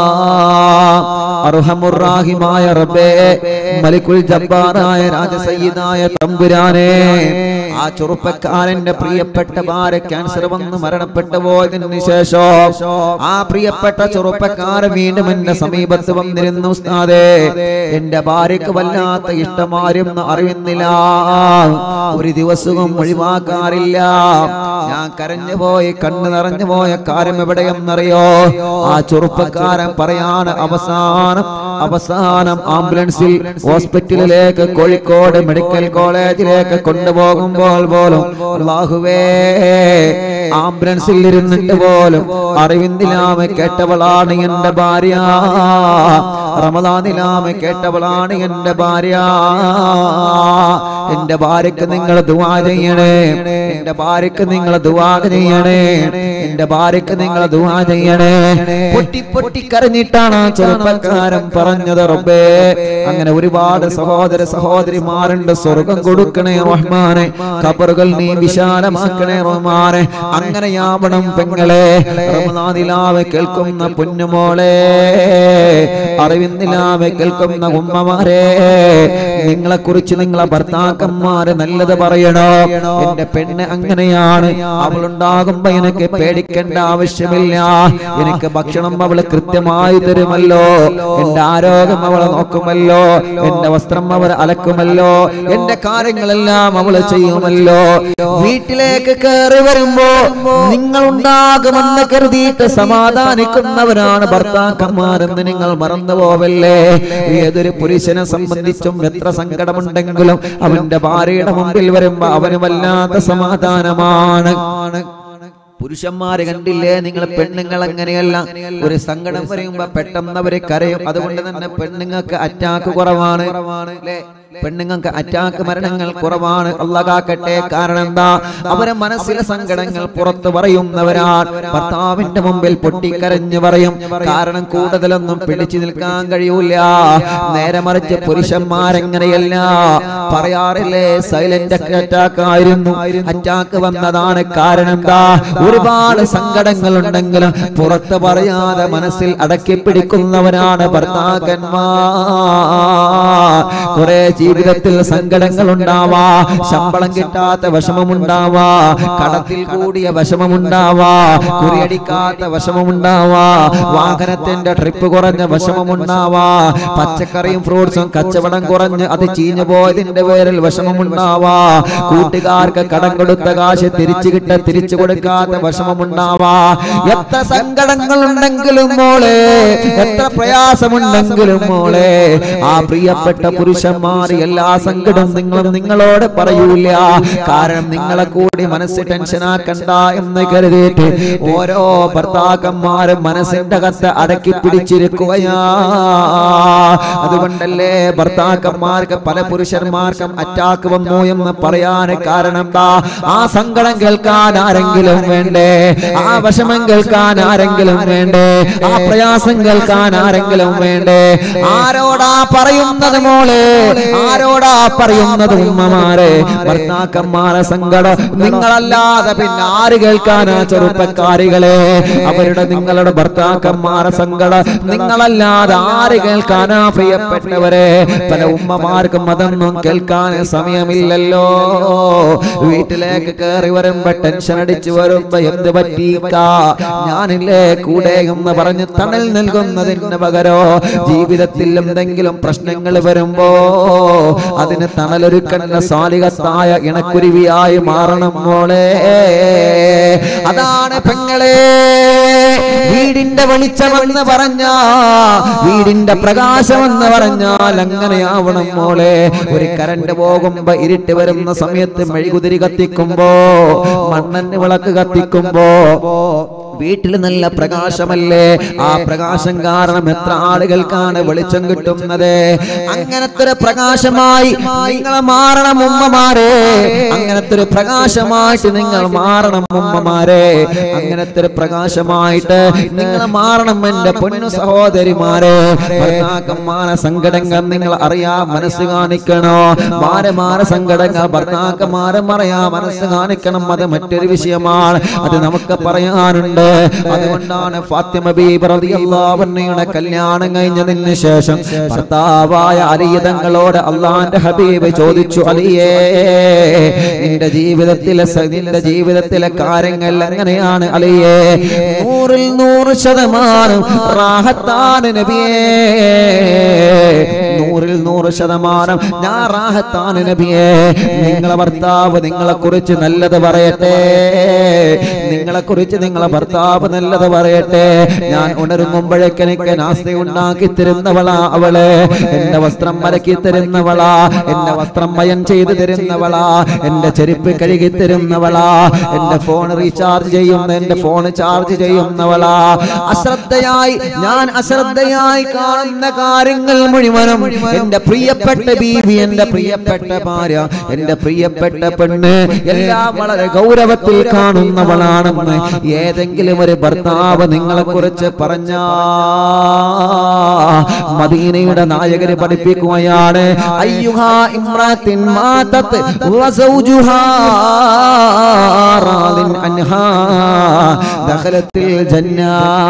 അർഹമുറാഹിമായ റബ്ബേ മലിക്കുൽ ജബ്ബാറായ രാജസയ്യിദായ തമ്പുരാനെ ആ ചെറുപ്പക്കാരന്റെ പ്രിയപ്പെട്ട ഭാര്യ ക്യാൻസർ വന്ന് മരണപ്പെട്ടു പോയതിനു ശേഷം ആ പ്രിയപ്പെട്ട ചെറുപ്പക്കാരൻ വീണ്ടും എന്റെ സമീപത്ത് വന്നിരുന്നു ഉസ്താദേ എന്റെ ഭാര്യക്ക് വല്ലാത്ത ഇഷ്ടമാരും അറിയുന്നില്ല ഒരു ദിവസവും ഒഴിവാക്കാറില്ല ഞാൻ കരഞ്ഞു പോയി കണ്ണു നിറഞ്ഞു പോയ കാര്യം എവിടെയെന്നറിയോ ആ ചെറുപ്പക്കാരൻ പറയാൻ അവസാനം അവസാനം ആംബുലൻസിൽ ഹോസ്പിറ്റലിലേക്ക് കോഴിക്കോട് മെഡിക്കൽ കോളേജിലേക്ക് കൊണ്ടുപോകുമ്പോൾ പോലും അല്ലാഹുവേ ആംബുലൻസിൽ ഇരുന്നിട്ട് പോലും അറിവിന്ദിലാമ കേട്ടവളാണ് എന്റെ ഭാര്യ റമദാനിലാമ കേട്ടവളാണ് എന്റെ ഭാര്യ എന്റെ ഭാര്യക്ക് നിങ്ങൾ ദുവാ ചെയ്യണേ എന്റെ ഭാര്യക്ക് നിങ്ങൾ ദുവാ ചെയ്യണേ എന്റെ ഭാര്യക്ക് നിങ്ങൾ ദുവാ ചെയ്യണേ പൊട്ടി പൊട്ടി കരഞ്ഞിട്ടാണ് ആ ചെറുപ്പക്കാരൻ പറഞ്ഞത് റബ്ബേ അങ്ങനെ ഒരുപാട് സഹോദര സഹോദരിമാരുണ്ട് സ്വർഗം കൊടുക്കണേ റഹ്മാനെ ഖബറുകൾ നീ വിശാലമാക്കണേ റഹ്മാനെ അങ്ങനെയാവണം പെങ്ങളെ റമദാനിലാവെ കേൾക്കുന്ന പൊന്നുമോളെ അറിവിന്നിലാവെ കേൾക്കുന്ന ഉമ്മമാരെ നിങ്ങളെ കുറിച്ച് നിങ്ങളെ ഭർത്താക്കന്മാര് നല്ലത് പറയണോ എന്റെ പെണ്ണ് അങ്ങനെയാണ് അവളുണ്ടാകുമ്പോ എനിക്ക് പേടിക്കേണ്ട ആവശ്യമില്ല എനിക്ക് ഭക്ഷണം അവള് കൃത്യമായി തരുമല്ലോ എന്റെ ആരോഗ്യം അവളെ നോക്കുമല്ലോ എന്റെ വസ്ത്രം അവർ അലക്കുമല്ലോ എന്റെ കാര്യങ്ങളെല്ലാം അവള് ചെയ്യുമല്ലോ വീട്ടിലേക്ക് കയറി വരുമ്പോ നിങ്ങൾ ഉണ്ടാകുമെന്ന് കരുതിയിട്ട് സമാധാനിക്കുന്നവരാണ് ഭർത്താക്കന്മാരെന്ന് നിങ്ങൾ മറന്നു പോവല്ലേ ഏതൊരു പുരുഷനെ സംബന്ധിച്ചും എത്ര സങ്കടമുണ്ടെങ്കിലും അവന്റെ ഭാര്യയുടെ മുമ്പിൽ വരുമ്പോ അവന് വല്ലാത്ത സമാധാനമാണ് പുരുഷന്മാര് കണ്ടില്ലേ നിങ്ങൾ പെണ്ണുങ്ങൾ അങ്ങനെയല്ല ഒരു സങ്കടം പറയുമ്പോ പെട്ടെന്ന് അവര് കരയും അതുകൊണ്ട് തന്നെ പെണ്ണുങ്ങൾക്ക് അറ്റാക്ക് കുറവാണ് ല്ലേ? പെണ്ണുങ്ങൾക്ക് അറ്റാക്ക് മരണങ്ങൾ കുറവാണ് അല്ല കാക്കട്ടെ കാരണം എന്താ അവരെ മനസ്സിലെ സങ്കടങ്ങൾ പുറത്തു പറയുന്നവരാണ് ഭർത്താവിന്റെ മുമ്പിൽ പൊട്ടിക്കരഞ്ഞു പറയും കാരണം കൂടുതലൊന്നും പിടിച്ചു നിൽക്കാൻ കഴിയൂല നേരെ മറിച്ച് പുരുഷന്മാരെങ്ങനെയല്ല പറയാറില്ലേ സൈലന്റ് അറ്റാക്ക് ആയിരുന്നു അറ്റാക്ക് വന്നതാണ് കാരണം എന്താ ഒരുപാട് സങ്കടങ്ങൾ ഉണ്ടെങ്കിലും പുറത്ത് പറയാതെ മനസ്സിൽ അടക്കി പിടിക്കുന്നവരാണ് ഭർത്താക്കന്മാർ കുറെ ജീവിതത്തിൽ സങ്കടങ്ങൾ ഉണ്ടാവാ ശമ്പളം കിട്ടാത്ത വിഷമമുണ്ടാവാ കടത്തിൽ കൂടിയ വിഷമമുണ്ടാവാ കുറിയടിക്കാത്ത വിഷമമുണ്ടാവാ വാഹനത്തിന്റെ ട്രിപ്പ് കുറഞ്ഞ വിഷമമുണ്ടാവാ പച്ചക്കറിയും ഫ്രൂട്ട്സും കച്ചവടം കുറഞ്ഞ് അത് ചീഞ്ഞു പോയതിന്റെ പേരിൽ വിഷമമുണ്ടാവാ കൂട്ടുകാർക്ക് കടം കൊടുത്ത കാശ് തിരിച്ചു കിട്ട തിരിച്ചു കൊടുക്കാത്ത വിഷമമുണ്ടാവാ എത്ര സങ്കടങ്ങൾ ഉണ്ടെങ്കിലും മോളെ എത്ര പ്രയാസമുണ്ടെങ്കിലും മോളെ ആ പ്രിയപ്പെട്ട പുരുഷന്മാർ എല്ലാ സങ്കടവും നിങ്ങളും നിങ്ങളോട് പറയൂല കാരണം നിങ്ങളെ കൂടി മനസ്സ് ടെൻഷനാക്കണ്ട എന്ന് കരുതിയിട്ട് ഓരോ ഭർത്താക്കന്മാരും മനസ്സിന്റെ കത്ത് അടക്കി പിടിച്ചിരിക്കുകയാ അതുകൊണ്ടല്ലേ ഭർത്താക്കന്മാർക്ക് പല പുരുഷന്മാർക്കും അറ്റാക്ക് വന്നു എന്ന് പറയാൻ കാരണം എന്താ ആ സങ്കടം കേൾക്കാൻ ആരെങ്കിലും വേണ്ടേ ആ വിഷമം കേൾക്കാൻ ആരെങ്കിലും വേണ്ടേ ആ പ്രയാസം കേൾക്കാൻ ആരെങ്കിലും വേണ്ടേ ആരോടാ പറയുന്നത് മോളെ ആരോടാ പറയുന്നത് ഉമ്മമാരെ ഭർത്താക്കന്മാരെ സങ്കടം നിങ്ങളല്ലാതെ പിന്നെ ആര് കേൾക്കാനാ ചെറുപ്പക്കാരികളെ അവരുടെ നിങ്ങളുടെ ഭർത്താക്കന്മാരെ സങ്കടം നിങ്ങളല്ലാതെ ആര് കേൾക്കാനാ പ്രിയപ്പെട്ടവരെ പല ഉമ്മമാർക്കും അതൊന്നും കേൾക്കാൻ സമയമില്ലല്ലോ വീട്ടിലേക്ക് കയറി വരുമ്പോ ടെൻഷൻ അടിച്ചു വരുമ്പോ എന്ത് പറ്റിക്ക ഞാനില്ലേ കൂടെ എന്ന് പറഞ്ഞ് തണൽ നൽകുന്നതിന് പകരോ ജീവിതത്തിൽ എന്തെങ്കിലും പ്രശ്നങ്ങൾ വരുമ്പോ അതിന് തണലൊരുക്കണ്ട സാലികത്തായ ഇണക്കുരുവിയായി മാറണം മോളെ അതാണ് പെങ്ങളെ വീടിന്റെ വെളിച്ചമെന്ന് പറഞ്ഞ വീടിന്റെ പ്രകാശമെന്ന് പറഞ്ഞാൽ അങ്ങനെയാവണം മോളെ ഒരു കരണ്ട് പോകുമ്പോ ഇരുട്ട് വരുന്ന സമയത്ത് മെഴുകുതിരി കത്തിക്കുമ്പോ മണ്ണെണ്ണ വിളക്ക് കത്തിക്കുമ്പോ വീട്ടിൽ നല്ല പ്രകാശമല്ലേ ആ പ്രകാശം കാരണം എത്ര ആളുകൾക്കാണ് വെളിച്ചം കിട്ടുന്നത് അങ്ങനത്തെ ഒരു പ്രകാശമായി നിങ്ങൾ മാറണം ഉമ്മമാരെ അങ്ങനത്തെ ഒരു പ്രകാശമായിട്ട് നിങ്ങൾ മാറണം ഉമ്മമാരെ അങ്ങനത്തെ ഒരു പ്രകാശമായിട്ട് നിങ്ങൾ മാറണം എന്റെ പൊന്നു സഹോദരിമാരെ ഭർത്താക്കന്മാരെ സങ്കടങ്ങൾ നിങ്ങൾ അറിയാ മനസ്സ് കാണിക്കണോ ഭാര്യമാരെ സങ്കടങ്ങൾ ഭർത്താക്കന്മാരെ അറിയാ മനസ്സ് കാണിക്കണം അത് മറ്റൊരു വിഷയമാണ് അത് നമുക്ക് പറയാനുണ്ട് അതുകൊണ്ടാണ് ഫാത്തിമ ബീബി റളിയല്ലാഹു അൻഹയുടെ കല്യാണം കഴിഞ്ഞതിന് ശേഷം ഭർത്താവായ അലി തങ്ങളോട് അള്ളാന്റെ ഹബീബ് ചോദിച്ചു അലിയേ നിന്റെ ജീവിതത്തിലെ സ- നിന്റെ ജീവിതത്തിലെ കാര്യങ്ങൾ എങ്ങനെയാണ് അലിയേ നൂറിൽ നൂറ് ശതമാനം റാഹത്താണ് നബിയേ നൂറിൽ നൂറ് ശതമാനം ഞാൻ റാഹത്താണ് നബിയേ നിങ്ങളെ ഭർത്താവ് നിങ്ങളെ കുറിച്ച് നല്ലത് പറയട്ടെ നിങ്ങളെ കുറിച്ച് നിങ്ങളെ ഭർത്താവ് നല്ലത് പറയട്ടെ ഞാൻ ഉണരുമ്പോഴേക്ക് എനിക്ക് നാസ്ത ഉണ്ടാക്കി തരുന്നവളാ അവള് എന്റെ വസ്ത്രം മലക്കി തരുന്നവളാ എന്റെ വസ്ത്രം മയം ചെയ്തു തരുന്നവളാ എന്റെ ചെരുപ്പ് കഴുകി തരുന്നവളാ എന്റെ ഫോൺ റീചാർജ് ചെയ്യുന്ന എന്റെ ഫോൺ ചാർജ് ചെയ്യുന്നവളാ അശ്രദ്ധയായി ഞാൻ അശ്രദ്ധയായി കാണുന്ന കാര്യങ്ങൾ മുഴുവനും എന്റെ പ്രിയപ്പെട്ട ബീവി എന്റെ പ്രിയപ്പെട്ട ഭാര്യ എന്റെ പ്രിയപ്പെട്ട പെണ്ണ് എല്ലാം വളരെ ഗൗരവത്തിൽ കാണുന്നവളാണെന്ന് ഏതെങ്കിലും ഒരു ഭർത്താവ് നിങ്ങളെ കുറിച്ച് പറഞ്ഞ മദീനയുടെ നായകര് പഠിപ്പിക്കുകയാണ് അയ്യുഹാ ഇമ്രാത്തിൻ മാതത്ത് വസൗജുഹാ റാദിൻ അൻഹാ ദഖലത്തിൽ ജന്നാ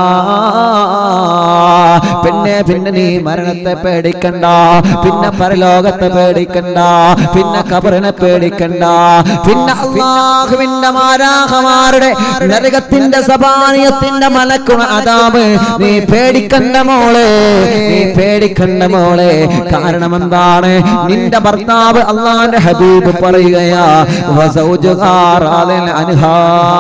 പിന്നെ പിന്നെ നീ മരണത്തെ പേടിക്കണ്ട പിന്നെ പരലോകത്തെ പേടിക്കണ്ട പിന്നെ കബറിനെ പേടിക്കണ്ട പിന്നെ അള്ളാഹുവിന്റെ മാരാഹമാരുടെ നരകത്തിന്റെ സപാനീയത്തിന്റെ മലക്കുണ അതാവ് നീ പേടിക്കണ്ട മോളെ നീ പേടിക്കണ്ട മോളെ കാരണം എന്താണ് നിന്റെ ഭർത്താവ് അള്ളാന്റെ ഹബീബ് പറയുകയാ വസൗജുഹാ റാദിൻ അൻഹാ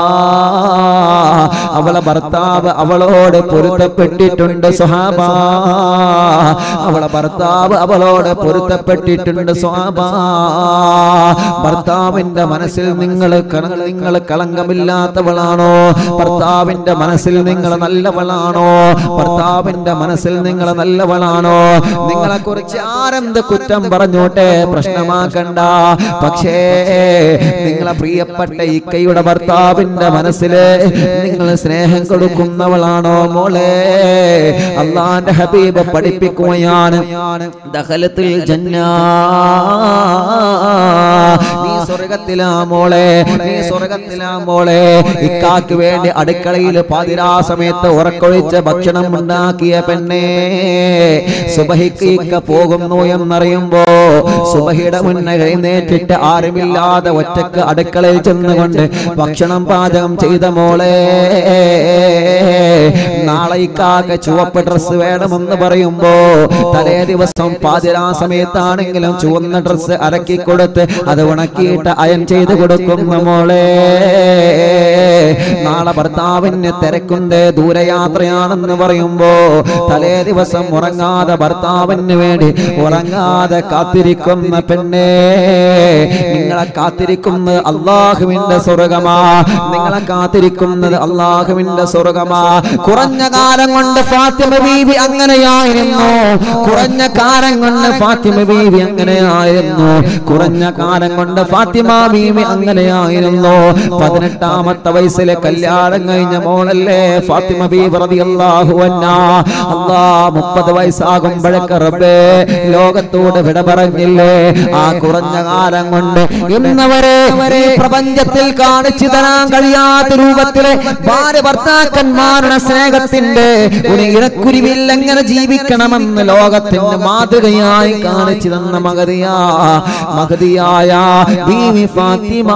അവളെ ഭർത്താവ് അവളോട് പൊരുത്തപ്പെട്ടിട്ടുണ്ട് സ്വഹാബ അവളെ ഭർത്താവ് അവളോട് പൊരുത്തപ്പെട്ടിട്ടുണ്ട് സ്വാബ ഭർത്താവിന്റെ മനസ്സിൽ നിങ്ങൾ നിങ്ങൾ കളങ്കമില്ലാത്തവളാണോ ഭർത്താവിന്റെ മനസ്സിൽ നിങ്ങൾ നല്ലവളാണോ ഭർത്താവിന്റെ മനസ്സിൽ നിങ്ങൾ നല്ലവളാണോ നിങ്ങളെ കുറിച്ച് ആരെന്ത് കുറ്റം പറഞ്ഞോട്ടെ പ്രശ്നമാക്കണ്ട പക്ഷേ നിങ്ങളെ പ്രിയപ്പെട്ട ഇക്കയുടെ ഭർത്താവിന്റെ മനസ്സില് നിങ്ങൾ സ്നേഹം കൊടുക്കുന്നവളാണോ മോളെ അള്ളാന്റെ ഹബീബ് പഠിപ്പിക്കുകയാണ് ദഖലത്തിൽ ജന്നാ നീ സ്വർഗത്തിലാ മോളെ നീ സ്വർഗത്തിലാ മോളെ ഇക്കാക്ക് വേണ്ടി അടുക്കളയിൽ പാതിരാ സമയത്ത് ഉറക്കൊഴിച്ച് ഭക്ഷണം ഉണ്ടാക്കിയ പെണ്ണേ സുബഹിക്ക് ഇക്ക പോകുന്നു എന്നറിയുമ്പോ സുബഹിയുടെ മുന്നേ എഴുന്നേറ്റിട്ട് ആരുമില്ലാതെ ഒറ്റക്ക് അടുക്കളയിൽ ചെന്നുകൊണ്ട് ഭക്ഷണം പാചകം ചെയ്ത മോളെ നാളെ ഇക്കാക്ക് ചുവപ്പ് ഡ്രസ് വേണമെന്ന് പറയുമ്പോ തലേ ദിവസം പാതിരാ സമയത്താണെങ്കിലും ചുവന്ന ഡ്രസ് അരക്കി കൊടുത്ത് അത് ഉണക്കിയിട്ട് അയൻ ചെയ്ത് കൊടുക്കുന്ന മോളെ നാളെ ഭർത്താവിന് തിരക്കുണ്ട് ദൂരയാത്രയാണെന്ന് പറയുമ്പോ തലേ ദിവസം ഉറങ്ങാതെ ഭർത്താവിന് വേണ്ടി ഉറങ്ങാതെ കാത്തിരിക്കുന്ന പെണ്ണേ നിങ്ങളെ കാത്തിരിക്കുന്നത് അള്ളാഹുവിന്റെ സ്വർഗമാ നിങ്ങളെ കാത്തിരിക്കുന്നത് അള്ളാഹുവിന്റെ സ്വർഗമാ കുറഞ്ഞ കാലം കൊണ്ട് ഫാത്തിമ ബീവി അങ്ങനെയായിരുന്നു കുറഞ്ഞ കാലം കൊണ്ട് ഫാത്തിമ ബീവി അങ്ങനെയായിരുന്നു കുറഞ്ഞ കാലം കൊണ്ട് ഫാത്തിമ ബീവി അങ്ങനെയായിരുന്നു പതിനെട്ടാമത്തെ വയസ്സിലെ കല്യാണം കഴിഞ്ഞ മോളല്ലേ ഫാത്തിമ ബീവി റളിയല്ലാഹു അൻഹാ അല്ലാ മുപ്പത് വയസ്സാകുമ്പോഴൊക്കെ റബ്ബേ ലോകത്തോട് വിട പറഞ്ഞില്ലേ ആ കുറഞ്ഞ കാലം കൊണ്ട് ഇന്നവരെ ഈ പ്രപഞ്ചത്തിൽ കാണിച്ചു തരാൻ കഴിയാത്ത രൂപത്തിലെ ഭാര്യ ഭർത്താക്കന്മാരുടെ സ്നേഹത്തിന്റെ ഒരു ഇടക്കുരുവിൽ എങ്ങനെ ജീവിക്കണമെന്ന് ലോകത്തിന്റെ മാതൃകയായി കാണിച്ചു തന്ന മഹതിയാ മഹതിയായ ബീവി ഫാത്തിമ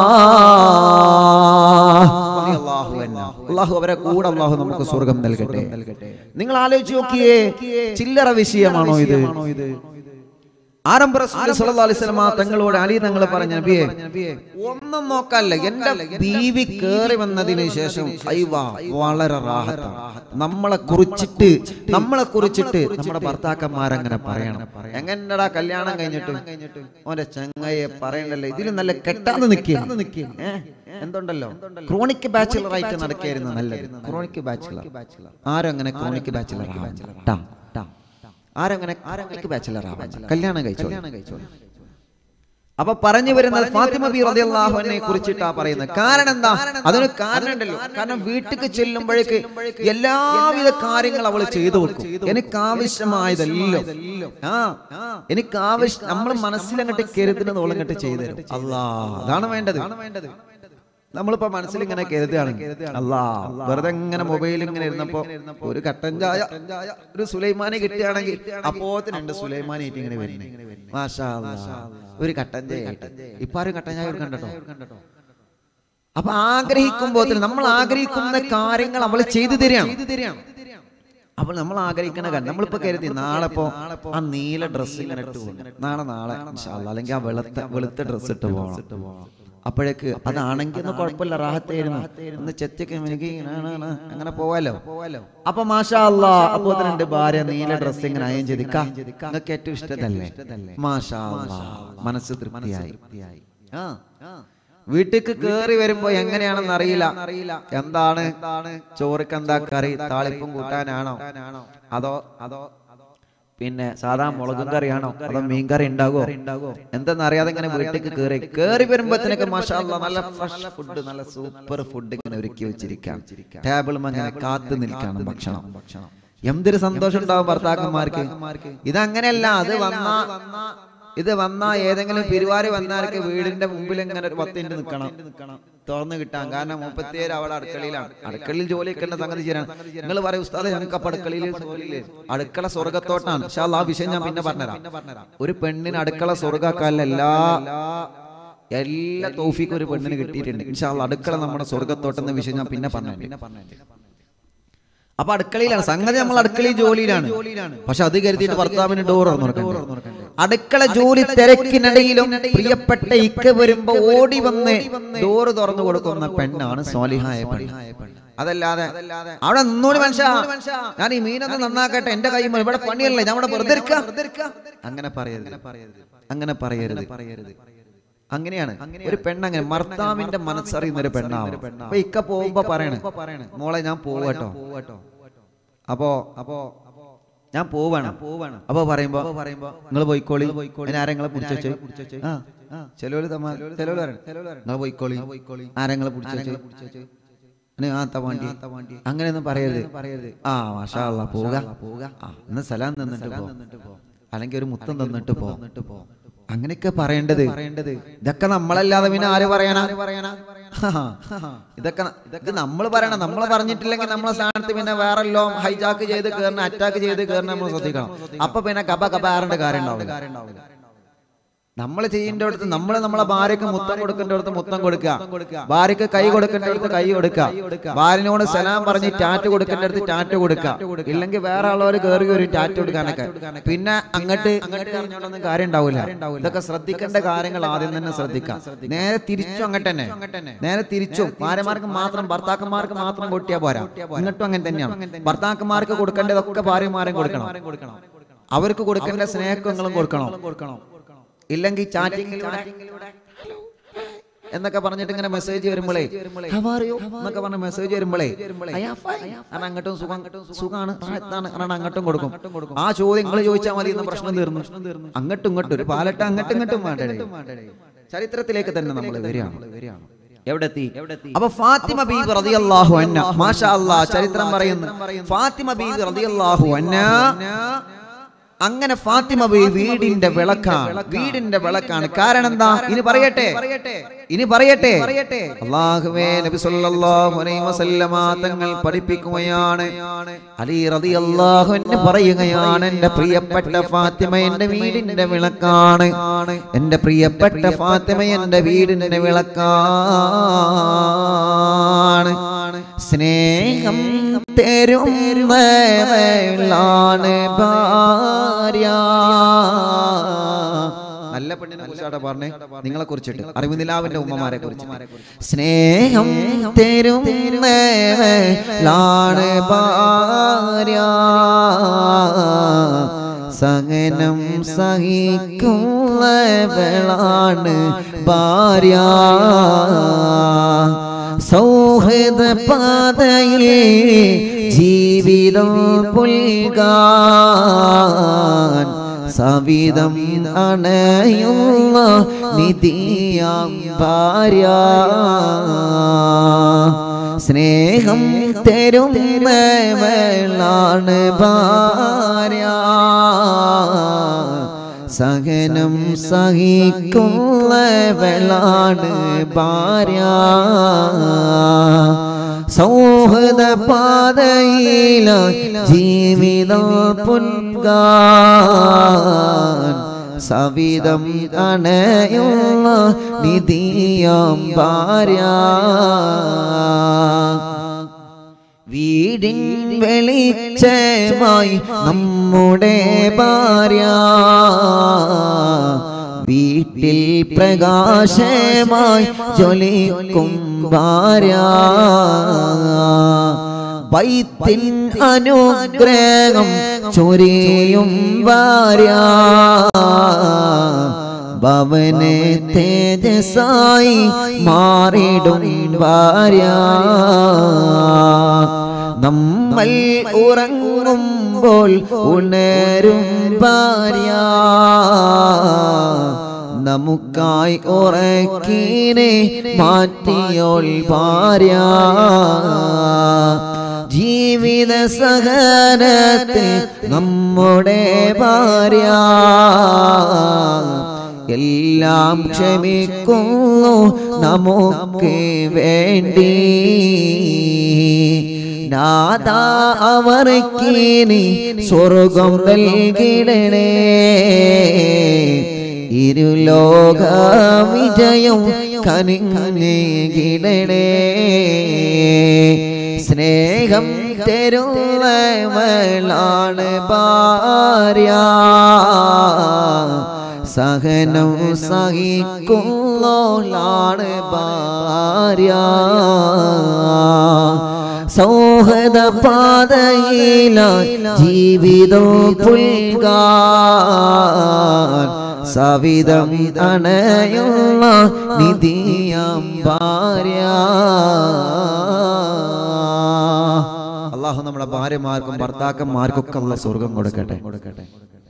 അള്ളാഹു അവരെ കൂടെ അള്ളാഹു നമുക്ക് സ്വർഗം നൽകട്ടെ നിങ്ങൾ ആലോചിച്ച് നോക്കിയേ ചില്ലറ വിഷയമാണോ ഇത് ആരംഭ റസൂൽ സല്ലല്ലാഹു അലൈഹി വസല്ലമ തങ്ങളോട് അലി തങ്ങൾ പറഞ്ഞ നബിയെ ഒന്നും നോക്കാല്ല എന്റെ ബീവി കേറി വന്നതിന് ശേഷം അയ്വ വളരെ റാഹത്താണ് നമ്മളെ കുറിച്ചിട്ട് നമ്മളെ കുറിച്ചിട്ട് നമ്മുടെ ഭർത്താക്കന്മാരങ്ങനെ പറയണം എങ്ങനെടാ കല്യാണം കഴിഞ്ഞിട്ട് ഓന്റെ ചങ്ങയെ പറയണ്ടല്ലോ ഇതിൽ നല്ല കെട്ടാന്ന് നിൽക്കുക എന്തുണ്ടല്ലോ ക്രോണിക് ബാച്ചിലർ ആയിട്ട് നടക്കായിരുന്നു നല്ലത് ക്രോണിക് ബാച്ചിലർ ആരും അങ്ങനെ ക്രോണിക് ബാച്ചിലർ ആവാൻ ആരങ്ങനെ ആരങ്ങനെ ബാച്ചിലർ ആവാൻ കല്യാണം കഴിച്ചോ കഴിച്ചോ അപ്പൊ പറഞ്ഞു വരുന്നത് ഫാത്തിമ ബി റളിയല്ലാഹുവിനെ കുറിച്ചിട്ടാ പറയുന്നത് കാരണം എന്താ അതിന് കാരണം ഉണ്ടല്ലോ കാരണം വീട്ടിലേക്ക് ചെല്ലുമ്പോഴേക്ക് എല്ലാവിധ കാര്യങ്ങൾ അവൾ ചെയ്തു കൊടുക്കും എനിക്ക് ആവശ്യമായതെല്ലാം ആ എനിക്ക് ആവശ്യം നമ്മൾ മനസ്സിലങ്ങട്ട് കരുതുന്നത് അവളങ്ങട്ട് ചെയ്തു തരും അല്ലാ അതാണ് വേണ്ടത് നമ്മളിപ്പോ മനസ്സിൽ ഇങ്ങനെ കരുതുകയാണ് അല്ലാ വെറുതെ ഇങ്ങനെ മൊബൈൽ ഇങ്ങനെ ഇരുന്നപ്പോ ഒരു കട്ടൻ ചായ ഒരു സുലൈമാനെ കിട്ടുകയാണെങ്കിൽ അപ്പോത്തിനുണ്ട് സുലൈമാനായിട്ട് ഇങ്ങനെ വരുന്നത് മാഷാ അല്ലാ. ഒരു കട്ടൻ ചായ ആയിട്ട്. ഇപ്പൊ ആരും കട്ടൻ ചായ കണ്ടോ അപ്പൊ ആഗ്രഹിക്കുമ്പോ നമ്മൾ ആഗ്രഹിക്കുന്ന കാര്യങ്ങൾ അവൾ ചെയ്തു തരികയാണ് അപ്പോൾ നമ്മൾ ആഗ്രഹിക്കണ കാര്യം നമ്മളിപ്പോ കരുതി നാളെ ഇപ്പോ ആ നീല ഡ്രസ്സ് ഇങ്ങനെ ഇട്ട് പോകണം നാളെ നാളെ ഇൻഷാ അല്ലാ. അല്ലെങ്കിൽ ആ വെളുത്ത വെളുത്ത ഡ്രസ്സ് ഇട്ട് പോകണം അപ്പോഴേക്ക് അതാണെങ്കിൽ ഒന്നും കുഴപ്പമില്ല റാഹത്തായിരുന്നു ഒന്ന് ചെത്തിക്ക് എനിക്ക് അങ്ങനെ പോവാലോ അപ്പൊ മാഷാ അല്ലാ അപ്പൊ രണ്ട് ഭാര്യ നീല ഡ്രസ് ഇങ്ങനെ അയൻ ചെയ്തിക്കാ നിങ്ങൾക്ക് ഏറ്റവും ഇഷ്ടതല്ലേ മാഷാ അല്ലാ മനസ്സ് തൃപ്തിയായി ആ വീട്ടിക്ക് കേറി വരുമ്പോ എങ്ങനെയാണെന്ന് അറിയില്ല എന്താണ് ചോറിക്ക് എന്താ കറി താളിപ്പും കൂട്ടാനാണോ അതോ അതോ പിന്നെ സാധാ മുളകും കറിയാണോ അതോ മീൻ കറി ഉണ്ടാകോ എന്തെന്ന് അറിയാതെ ഇങ്ങനെ വീട്ടിലേക്ക് കേറി കേറി വരുമ്പോഴത്തേനൊക്കെ മാഷാല്ല നല്ല ഫ്രഷ് ഫുഡ് നല്ല സൂപ്പർ ഫുഡ് ഇങ്ങനെ ഒരുക്കി വെച്ചിരിക്കാം ടേബിളും അങ്ങനെ കാത്തു നിൽക്കണം ഭക്ഷണം ഭക്ഷണം എന്തൊരു സന്തോഷം ഉണ്ടാവും ഭർത്താക്കന്മാർക്ക് ഇതങ്ങനെയല്ല അത് വന്ന ഇത് വന്ന ഏതെങ്കിലും പിരിവാരി വന്നാർക്ക് വീടിന്റെ മുമ്പിൽ ഇങ്ങനെ ഒരു പത്ത് മിനിറ്റ് നിൽക്കണം തുറന്നു കിട്ടാൻ കാരണം മുപ്പത്തിയേഴ് അവിടെ അടുക്കളയിലാണ് അടുക്കളയിൽ ജോലിയൊക്കെ ഉള്ള സംഗതി ചെയ്യണം നിങ്ങൾ പറയും ഉസ്താദ് ഞങ്ങൾക്ക് അപ്പൊ അടുക്കളയിൽ ജോലിയില്ലേ അടുക്കള സ്വർഗത്തോട്ടാണ് പക്ഷെ ആ വിഷയം ഞാൻ പിന്നെ പറഞ്ഞുതരാം ഒരു പെണ്ണിന് അടുക്കള സ്വർഗാക്കാനുള്ള എല്ലാ എല്ലാ തോഫിക്കും ഒരു പെണ്ണിന് കിട്ടിയിട്ടുണ്ട് ഇൻഷാ അല്ലാ അടുക്കള നമ്മുടെ സ്വർഗത്തോട്ടെന്ന വിഷയം ഞാൻ പിന്നെ പറഞ്ഞു പിന്നെ പറഞ്ഞു അപ്പൊ അടുക്കളയിലാണ് സംഗതി നമ്മൾ അടുക്കളയിൽ ജോലിയിലാണ് പക്ഷെ അത് കരുതിയിട്ട് ഭർത്താവിന് ഡോർ തുറന്നു അടുക്കള ജോലി തിരക്കിനിടയിലും പ്രിയപ്പെട്ട ഇക്ക വരുമ്പോ ഓടി വന്ന് ഡോറ് തുറന്നു കൊടുക്കുന്ന പെണ്ണാണ് സ്വാലിഹായ പെണ്ണ് അതല്ലാതെ അവിടെ നിന്നോട് മനുഷ്യ ഞാൻ ഈ മീനൊന്ന് നന്നാക്കട്ടെ എന്റെ കൈ ഇവിടെ പണിയല്ലേ ഞാൻ ഇവിടെ വെറുതെ ഇരിക്കാം. അങ്ങനെ പറയരുത് അങ്ങനെ പറയരുത് പറയരുത് അങ്ങനെയാണ് ഒരു പെണ്ണങ്ങനെ ഭർത്താവിന്റെ മനസ്സറിയുന്ന ഒരു പെണ്ണാവും അപ്പൊ ഇക്ക പോകുമ്പോ പറയണേ മോളെ ഞാൻ പോവട്ടോ അപ്പോ അപ്പോ ഞാൻ പോവാണ് പോവാണ് അപ്പൊ പറയുമ്പോ പറയുമ്പോ നിങ്ങൾ പോയിക്കോളി അതിന് ആരെങ്ങളെ പിടിച്ചു ചെലോല് തമ്മ ചെലോല് പറയണം നിങ്ങൾ പോയിക്കോളി ആരെങ്ങളെ പിടിച്ചു ആ തവാണ്ടി അങ്ങനെയൊന്നും പറയരുത് പറയരുത് ആ മാഷാ അല്ലാ പോവുക പോവുക ആ എന്നാ സലാം തന്നിട്ട് പോ അല്ലെങ്കിൽ ഒരു മുത്തം തന്നിട്ട് പോ അങ്ങനെയൊക്കെ പറയേണ്ടത് പറയേണ്ടത് ഇതൊക്കെ നമ്മളല്ലാതെ പിന്നെ ആര് പറയാനാ പറയാനാ ഇതൊക്കെ ഇതൊക്കെ നമ്മൾ പറയണം നമ്മൾ പറഞ്ഞിട്ടില്ലെങ്കിൽ നമ്മളെ സ്ഥാനത്ത് പിന്നെ വേറെല്ലോ ഹൈജാക്ക് ചെയ്ത് കയറണം അറ്റാക്ക് ചെയ്ത് കയറണം നമ്മൾ ശ്രദ്ധിക്കണം അപ്പൊ പിന്നെ കബ കബ ആറിന്റെ കാര്യം ഉണ്ടാവില്ല നമ്മൾ ചെയ്യേണ്ട അടുത്ത് നമ്മൾ നമ്മളെ ഭാര്യക്ക് മുത്തം കൊടുക്കേണ്ട അടുത്ത് മുത്തം കൊടുക്കുക ഭാര്യക്ക് കൈ കൊടുക്കേണ്ട അടുത്ത് കൈ കൊടുക്കുക ഭാര്യനോട് സലാം പറഞ്ഞ് ടാറ്റ് കൊടുക്കേണ്ട അടുത്ത് ടാറ്റ് കൊടുക്കുക ഇല്ലെങ്കിൽ വേറെ ഉള്ളവർ കയറി ഒരു ടാറ്റ് കൊടുക്കാനൊക്കെ പിന്നെ അങ്ങോട്ട് അങ്ങോട്ട് അറിഞ്ഞോണ്ടൊന്നും കാര്യം ഉണ്ടാവില്ല ഇതൊക്കെ ശ്രദ്ധിക്കേണ്ട കാര്യങ്ങൾ ആദ്യം തന്നെ ശ്രദ്ധിക്കാം നേരെ തിരിച്ചു അങ്ങോട്ട് തന്നെ നേരെ തിരിച്ചും ഭാര്യമാർക്ക് മാത്രം ഭർത്താക്കന്മാർക്ക് മാത്രം കൊട്ടിയാ പോരാ ഇങ്ങോട്ടും അങ്ങനെ തന്നെയാണ് ഭർത്താക്കന്മാർക്ക് കൊടുക്കേണ്ടതൊക്കെ ഭാര്യമാരും കൊടുക്കണം അവർക്ക് കൊടുക്കേണ്ട സ്നേഹങ്ങളും കൊടുക്കണം കൊടുക്കണം ഇല്ലെങ്കിൽ ചാറ്റിങ്ങിലൂടെ എന്നൊക്കെ പറഞ്ഞിട്ട് ഇങ്ങനെ മെസ്സേജ് വരുമ്പോഴേ "How are you?" എന്നൊക്കെ പറഞ്ഞ മെസ്സേജ് വരുമ്പോഴേ "I am fine." കാരണം അങ്ങോട്ടും സുഖം സുഖമാണ് റാഹത്താണ് കാരണം അങ്ങോട്ടും കൊടുക്കും ആ ചോദ്യം നിങ്ങൾ ചോദിച്ചാൽ മതി എന്ന പ്രശ്നം തീർന്നു അങ്ങോട്ടും ഇങ്ങോട്ടും ഒരു പാലട്ട അങ്ങോട്ടും ഇങ്ങോട്ടും വേണ്ടേ ചരിത്രത്തിലേക്ക് തന്നെ നമ്മൾ വരികയാണ് എവിടെത്തി അപ്പൊ ഫാത്തിമ ബീബി റളിയല്ലാഹു അൻഹ മാഷാ അല്ലാഹ് ചരിത്രം പറയുന്നു ഫാത്തിമ ബീബി റളിയല്ലാഹു അൻഹ അങ്ങനെ ഫാത്തിമ ബി വീടിന്റെ വിളക്കാണ് വീടിന്റെ വിളക്കാണ് കാരണം എന്താ ഇനി പറയട്ടെ ഇനി പറയട്ടെ അള്ളാഹുവേ നബി സല്ലല്ലാഹു അലൈഹി വസല്ലമ തങ്ങൾ പഠിപ്പിക്കുകയാണ് അലി റളിയല്ലാഹു അൻഹു പറയുകയാണ് എൻ്റെ പ്രിയപ്പെട്ട ഫാത്തിമ എൻ്റെ വീടിന്റെ വിളക്കാണ് എൻ്റെ പ്രിയപ്പെട്ട ഫാത്തിമ എൻ്റെ വീടിന്റെ വിളക്കാണ് സ്നേഹം തരുന്നവളാണ് ഭാര്യ നല്ല പെണ്ണിനെ കുറിച്ചാണ് പറഞ്ഞേ നിങ്ങളെ കുറിച്ചിട്ട് അറിവുനിലാവിന്റെ ഉമ്മമാരെ കുറിച്ച് സ്നേഹം തരും ലാണ് ഭാര്യ സഹനം സഹിക്കുന്നവളാണ് ഭാര്യ സൗഹൃദ പാതയിൽ ജീവിതം പുൽകാൻ സവിധം അണയുന്ന നിധിയാം ഭാര്യ സ്നേഹം തരുന്നവളാണ് ഭാര്യ സഹനം സഹിക്കുന്നവളാണ് ഭാര്യ സൗഹൃദ പാതയില ജീവിതം പുൽകാൻ സവിധം അണയുള്ള നിധിയാം ഭാര്യ വീടിൻ വെളിച്ചമായി നമ്മുടെ ഭാര്യ വീട്ടിൽ പ്രകാശമായി ജ്വലിക്കും ഭാര്യ വൈത്തിൻ അനുഗ്രഹം ചൊരിയും ഭാര്യ ഭവനെ തേജസായി മാറിടും ഭാര്യ നമ്മൾ ഉറങ്ങുമ്പോൾ ഉണരും ഭാര്യ നമുക്കായി ഉറക്കീനെ മാറ്റിയോൾ ഭാര്യ ജീവിത സഹനത്തിൽ നമ്മുടെ ഭാര്യ എല്ലാം ക്ഷമിക്കുന്നു നമുക്ക് വേണ്ടി നാദ അവർക്കിനി സ്വർഗം നൽകിടണേ ഇരുലോക വിജയം കനിങ്ങിടണേ സ്നേഹം തരുന്നവളാണ് ഭാര്യ സഹനം സഹിക്കുന്നോളാണ് ഭാര്യ സൗഹൃദ പാതയില ജീവിതം പുൽകാൻ സവിധം അണയുള്ള നിധിയാം ഭാര്യ അള്ളാഹു നമ്മുടെ ഭാര്യമാർക്കും ഭർത്താക്കന്മാർക്കൊക്കെ ഉള്ള സ്വർഗം കൊടുക്കട്ടെ കൊടുക്കട്ടെ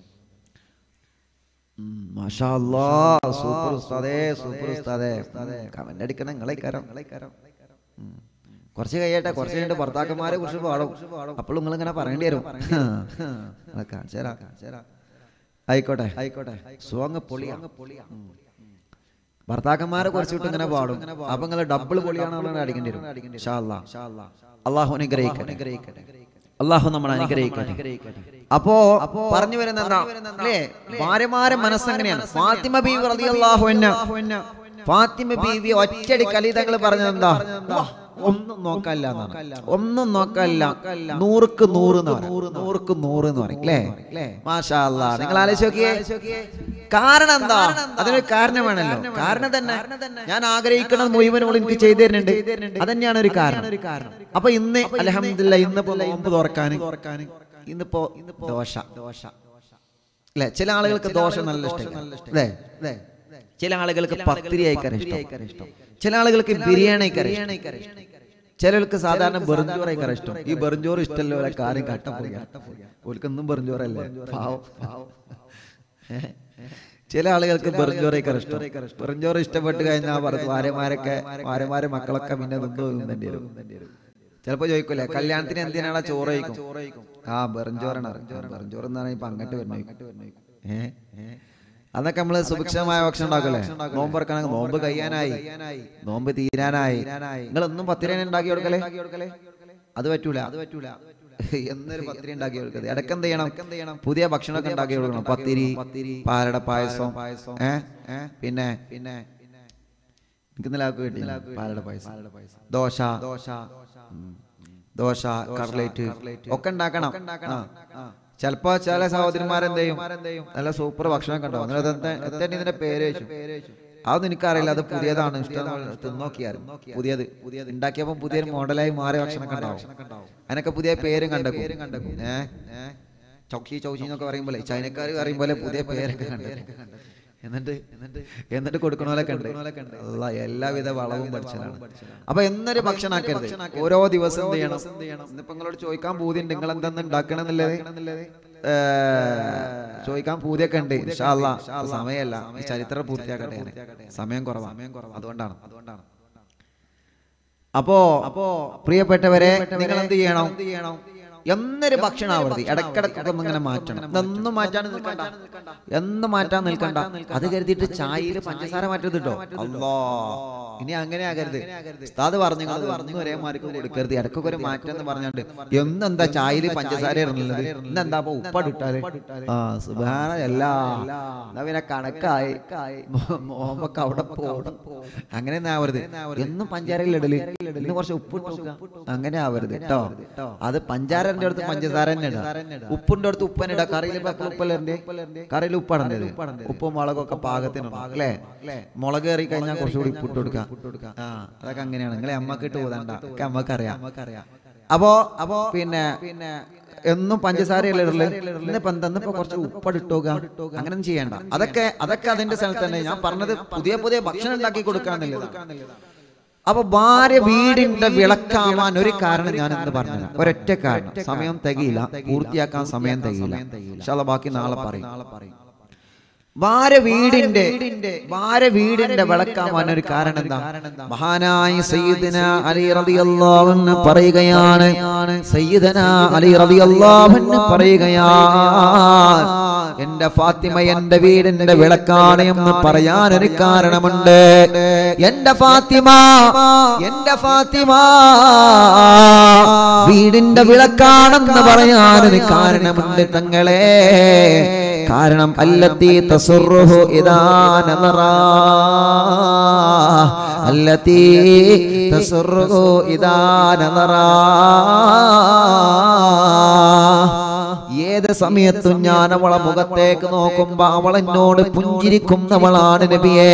മാഷാ അല്ലാ, സൂപ്പർ ഉസ്താദേ സൂപ്പർ ഉസ്താദേ കമന്റ് അടിക്കണം നിങ്ങളെ കരം ഉം. കുറച്ച് കഴിയട്ടെ കുറച്ച് കഴിഞ്ഞിട്ട് ഭർത്താക്കന്മാരെ കുറിച്ച് പാടും അപ്പോൾ നിങ്ങൾ ഇങ്ങനെ പറയേണ്ടി വരും അത് കാണിച്ചു തരാം, കാണിച്ചു തരാം. ആയിക്കോട്ടെ ആയിക്കോട്ടെ സോങ് പൊളിയാ ഉം. ഭർത്താക്കന്മാരെ കുറിച്ചിട്ട് ഇങ്ങനെ പാടും അപ്പൊ നിങ്ങൾ ഡബിൾ പൊളിയാണെന്നാണ് അടിക്കേണ്ടി വരും ഇൻഷാ അല്ലാ. അള്ളാഹു അനുഗ്രഹിക്കട്ടെ അള്ളാഹു നമ്മൾ അനുഗ്രഹിക്കട്ടെ അപ്പോ പറഞ്ഞു വരുന്ന എന്താ അല്ലേ ഭാര്യമാരെ മനസ്സെങ്ങനെയാണ് ഫാത്തിമ ബീവി റളിയല്ലാഹു അൻഹ ഫാത്തിമ ബീവി ഒറ്റടി കലിതങ്ങൾ പറഞ്ഞത് എന്താ ഒന്നും നോക്കല്ല ഒന്നും നോക്കല്ല നൂറുക്ക് നൂറ് എന്ന് പറയും. നൂറുക്ക് നൂറ് എന്ന് പറയും അല്ലേ മാഷാ അല്ലാ നിങ്ങൾ ആലോചിച്ച് നോക്കിയേ കാരണം എന്താ അതിനൊരു കാരണം വേണല്ലോ കാരണം തന്നെ ഞാൻ ആഗ്രഹിക്കുന്നത് മുഴുവനും എനിക്ക് ചെയ്തു തരുന്നുണ്ട് അതന്നെയാണ് ഒരു കാരണം അപ്പൊ ഇന്ന് അലഹമില്ല ഇന്നിപ്പോ നോമ്പ് തുറക്കാൻ ഇന്നിപ്പോ ദോശ ദോശ അല്ലെ ചില ആളുകൾക്ക് ദോശ നല്ല ഇഷ്ടം അല്ലേ ചില ആളുകൾക്ക് പത്തിരി അയക്കാൻ ഇഷ്ടം ചില ആളുകൾക്ക് ബിരിയാണി അയക്കാൻ ഇഷ്ടം ചിലർക്ക് സാധാരണ ബെറുംചോറ് അയക്കാൻ ഇഷ്ടം ഈ ബെറുംചോറ് ഇഷ്ടമല്ല ഒരാ കാര്യം കട്ടപ്പോയി ഓൽക്കൊന്നും ബെറുംചോറല്ലേ പാവം ഏ? ചില ആളുകൾക്ക് ബെറുംചോറേക്കാർ ഇഷ്ടം ബെറുംചോറ് ഇഷ്ടപ്പെട്ട് കഴിഞ്ഞാൽ പറഞ്ഞു ഭാര്യമാരൊക്കെ ഭാര്യമാരെ മക്കളൊക്കെ പിന്നെ നിന്ന് തിന്നേണ്ടി വരും ചിലപ്പോ ചോദിക്കൂലേ കല്യാണത്തിന് എന്തിനാണ് ചോറ് കഴിക്കും ആ ബെറുംചോറാണ് ബെറുംചോറ് എന്നാണ് ഇപ്പൊ അങ്ങോട്ട് വരുന്നത് ഏഹ് അന്നൊക്കെ നമ്മള് സുഭിക്ഷമായ ഭക്ഷണം ഉണ്ടാക്കല്ലേ നോമ്പ് തുറക്കണമെങ്കിൽ നോമ്പ് കഴിയാനായി നോമ്പ് തീരാനായി നിങ്ങളൊന്നും പത്തിരേനെ ഉണ്ടാക്കി കൊടുക്കലേ അത് പറ്റൂല അത് പറ്റൂല എന്നൊരു പത്തിരി ഉണ്ടാക്കി കൊടുക്കരുത് ഇടയ്ക്ക് എന്ത് ചെയ്യണം പുതിയ ഭക്ഷണമൊക്കെ ഉണ്ടാക്കി കൊടുക്കണം പത്തിരി പാലട പായസം ഏ പിന്നെ പിന്നെ എനിക്ക് ഇന്നലെ ആൾക്ക് കിട്ടി പാലട പായസം ദോശ ദോശ ദോശ കട്ലേറ്റ് ഒക്കെ ഉണ്ടാക്കണം ആ. ചിലപ്പോ ചില സഹോദരിമാരെന്ത് ചെയ്യും നല്ല സൂപ്പർ ഭക്ഷണം കണ്ടോ അന്നേരം അതെന്താ എന്താ ഇതിന്റെ പേര് ചോദിച്ചു അതൊന്നും എനിക്കറിയില്ല അത് പുതിയതാണ് ഇഷ്ടം തിന്നോക്കിയാലും പുതിയത് പുതിയത് ഉണ്ടാക്കിയപ്പോ പുതിയൊരു മോഡലായി മാറിയ ഭക്ഷണം കണ്ടാവും അതിനൊക്കെ പുതിയ പേരും കണ്ടു ഏഹ് ചൗക്കി ചൗച്ചി എന്നൊക്കെ പറയുമ്പോൾ ചൈനക്കാർ പറയും പോലെ പുതിയ പേരൊക്കെ കണ്ടു എന്നിട്ട് എന്നിട്ട് എന്നിട്ട് കൊടുക്കണോലൊക്കെ ഉണ്ട് അല്ലാ, എല്ലാവിധ വളവും പഠിച്ചതാണ് അപ്പൊ എന്നൊരു ഭക്ഷണം ആക്കരുത് ഓരോ ദിവസം എന്ത് ചെയ്യണം ഇന്നിപ്പോ നിങ്ങളോട് ചോദിക്കാൻ പൂതിയുണ്ട് നിങ്ങൾ എന്തെന്ന് ഉണ്ടാക്കണം എന്നുള്ളത് ഏ, ചോദിക്കാൻ പൂതിയൊക്കെ ഉണ്ട് ഇൻഷാ അല്ലാ, ഇപ്പൊ സമയമല്ല ഈ ചരിത്രം പൂർത്തിയാക്കട്ടെ ഞാൻ. സമയം കുറവാണ് സമയം കുറവാണ് അതുകൊണ്ടാണ് അതുകൊണ്ടാണ് അപ്പോ അപ്പോ പ്രിയപ്പെട്ടവരെ നിങ്ങൾ എന്ത് ചെയ്യണം എന്നൊരു ഭക്ഷണാവൃത്തി ഇടക്കിടക്കൊക്കെ ഒന്ന് ഇങ്ങനെ മാറ്റണം ഇതൊന്നും മാറ്റാൻ നിൽക്കണ്ട എന്ന് മാറ്റാൻ നിൽക്കണ്ട അത് കരുതിയിട്ട് ചായയിൽ പഞ്ചസാര മാറ്റരുത് കേട്ടോ അല്ലോ ഇനി അങ്ങനെ ആകരുത് ഉസ്താദ് പറഞ്ഞു പറഞ്ഞു ഒരേ മാർക്ക് കൊടുക്കരുത് ഇടക്കൊക്കെ ഒരു മാറ്റം എന്ന് പറഞ്ഞാണ്ട് എന്നെന്താ ചായയിൽ പഞ്ചസാര ഇടുന്നത് ഇന്നെന്താ അപ്പൊ ഉപ്പടിട്ടാല് ആ സുബാന അല്ല എന്നാ പിന്നെ കണക്കായി മോമ്പൊക്കെ അവിടെ പോകും അങ്ങനെ ഒന്നും ആവരുത് എന്നും പഞ്ചാരയിൽ ഇടല് ഇന്ന് കുറച്ച് ഉപ്പ് ഇട്ട് നോക്കുക. അങ്ങനെ ആവരുത് കേട്ടോ അത് പഞ്ചാരന്റെ അടുത്ത് പഞ്ചസാര തന്നെ ഇടുക ഉപ്പിന്റെ അടുത്ത് ഉപ്പനെ ഇടാം കറിയിൽ ഉപ്പല്ലേ കറിയിൽ ഉപ്പാടേണ്ടത് ഉപ്പും മുളകൊക്കെ പാകത്തിന് അല്ലേ മുളക് കയറി കഴിഞ്ഞാൽ കുറച്ചുകൂടി ഉപ്പിട്ട് കൊടുക്കുക ആ അതൊക്കെ അങ്ങനെയാണ് നിങ്ങളെ അമ്മക്ക് ഇട്ട് പോതണ്ട ഒക്കെ അമ്മക്ക് അറിയാം അപ്പോ അപ്പോ പിന്നെ പിന്നെ എന്നും പഞ്ചസാരയല്ലേ ഇടല് ഇന്നിപ്പോ എന്താ ഇന്നിപ്പോ കുറച്ച് ഉപ്പടിട്ടോക അങ്ങനെ ഒന്നും ചെയ്യണ്ട അതൊക്കെ അതൊക്കെ അതിന്റെ സ്ഥലത്ത് തന്നെ ഞാൻ പറഞ്ഞത് പുതിയ പുതിയ ഭക്ഷണം ഉണ്ടാക്കി കൊടുക്കാന്നുള്ളതാണ് അപ്പൊ ഭാര്യ വീടിന്റെ വിളക്കാവാൻ ഒരു കാരണം ഞാൻ എന്ന് പറഞ്ഞു ഒരൊറ്റ കാരണം സമയം തികയില്ല പൂർത്തിയാക്കാൻ സമയം തികയില്ല ഇൻഷാ അല്ലാ ബാക്കി നാളെ പറയും ഭാര്യ വീടിന്റെ ഭാര്യ വീടിന്റെ വിളക്കാവാൻ ഒരു കാരണം എന്താ മഹാനായ സയ്യിദന അലി റളിയല്ലാഹു അൻഹു പറയുകയാണ് സയ്യിദന അലി റളിയല്ലാഹു അൻഹു പറയുകയാണ് എന്റെ ഫാത്തിമ എന്റെ വീടിന്റെ വിളക്കാണ് എന്ന് പറയാൻ ഒരു കാരണമുണ്ട് എന്റെ ഫാത്തിമ എന്റെ ഫാത്തിമ വീടിന്റെ വിളക്കാണെന്ന് പറയാൻ ഒരു കാരണമുണ്ട് തങ്ങളെ കാരണം അല്ലത്തി തസുറുഹു ഇദാ നദറ അല്ലത്തി തസുറുഹു ഇദാ നദറ ഏത് സമയത്തും ഞാൻ അവളെ മുഖത്തേക്ക് നോക്കുമ്പോ അവൾ എന്നോട് പുഞ്ചിരിക്കുന്നവളാണ് നബിയേ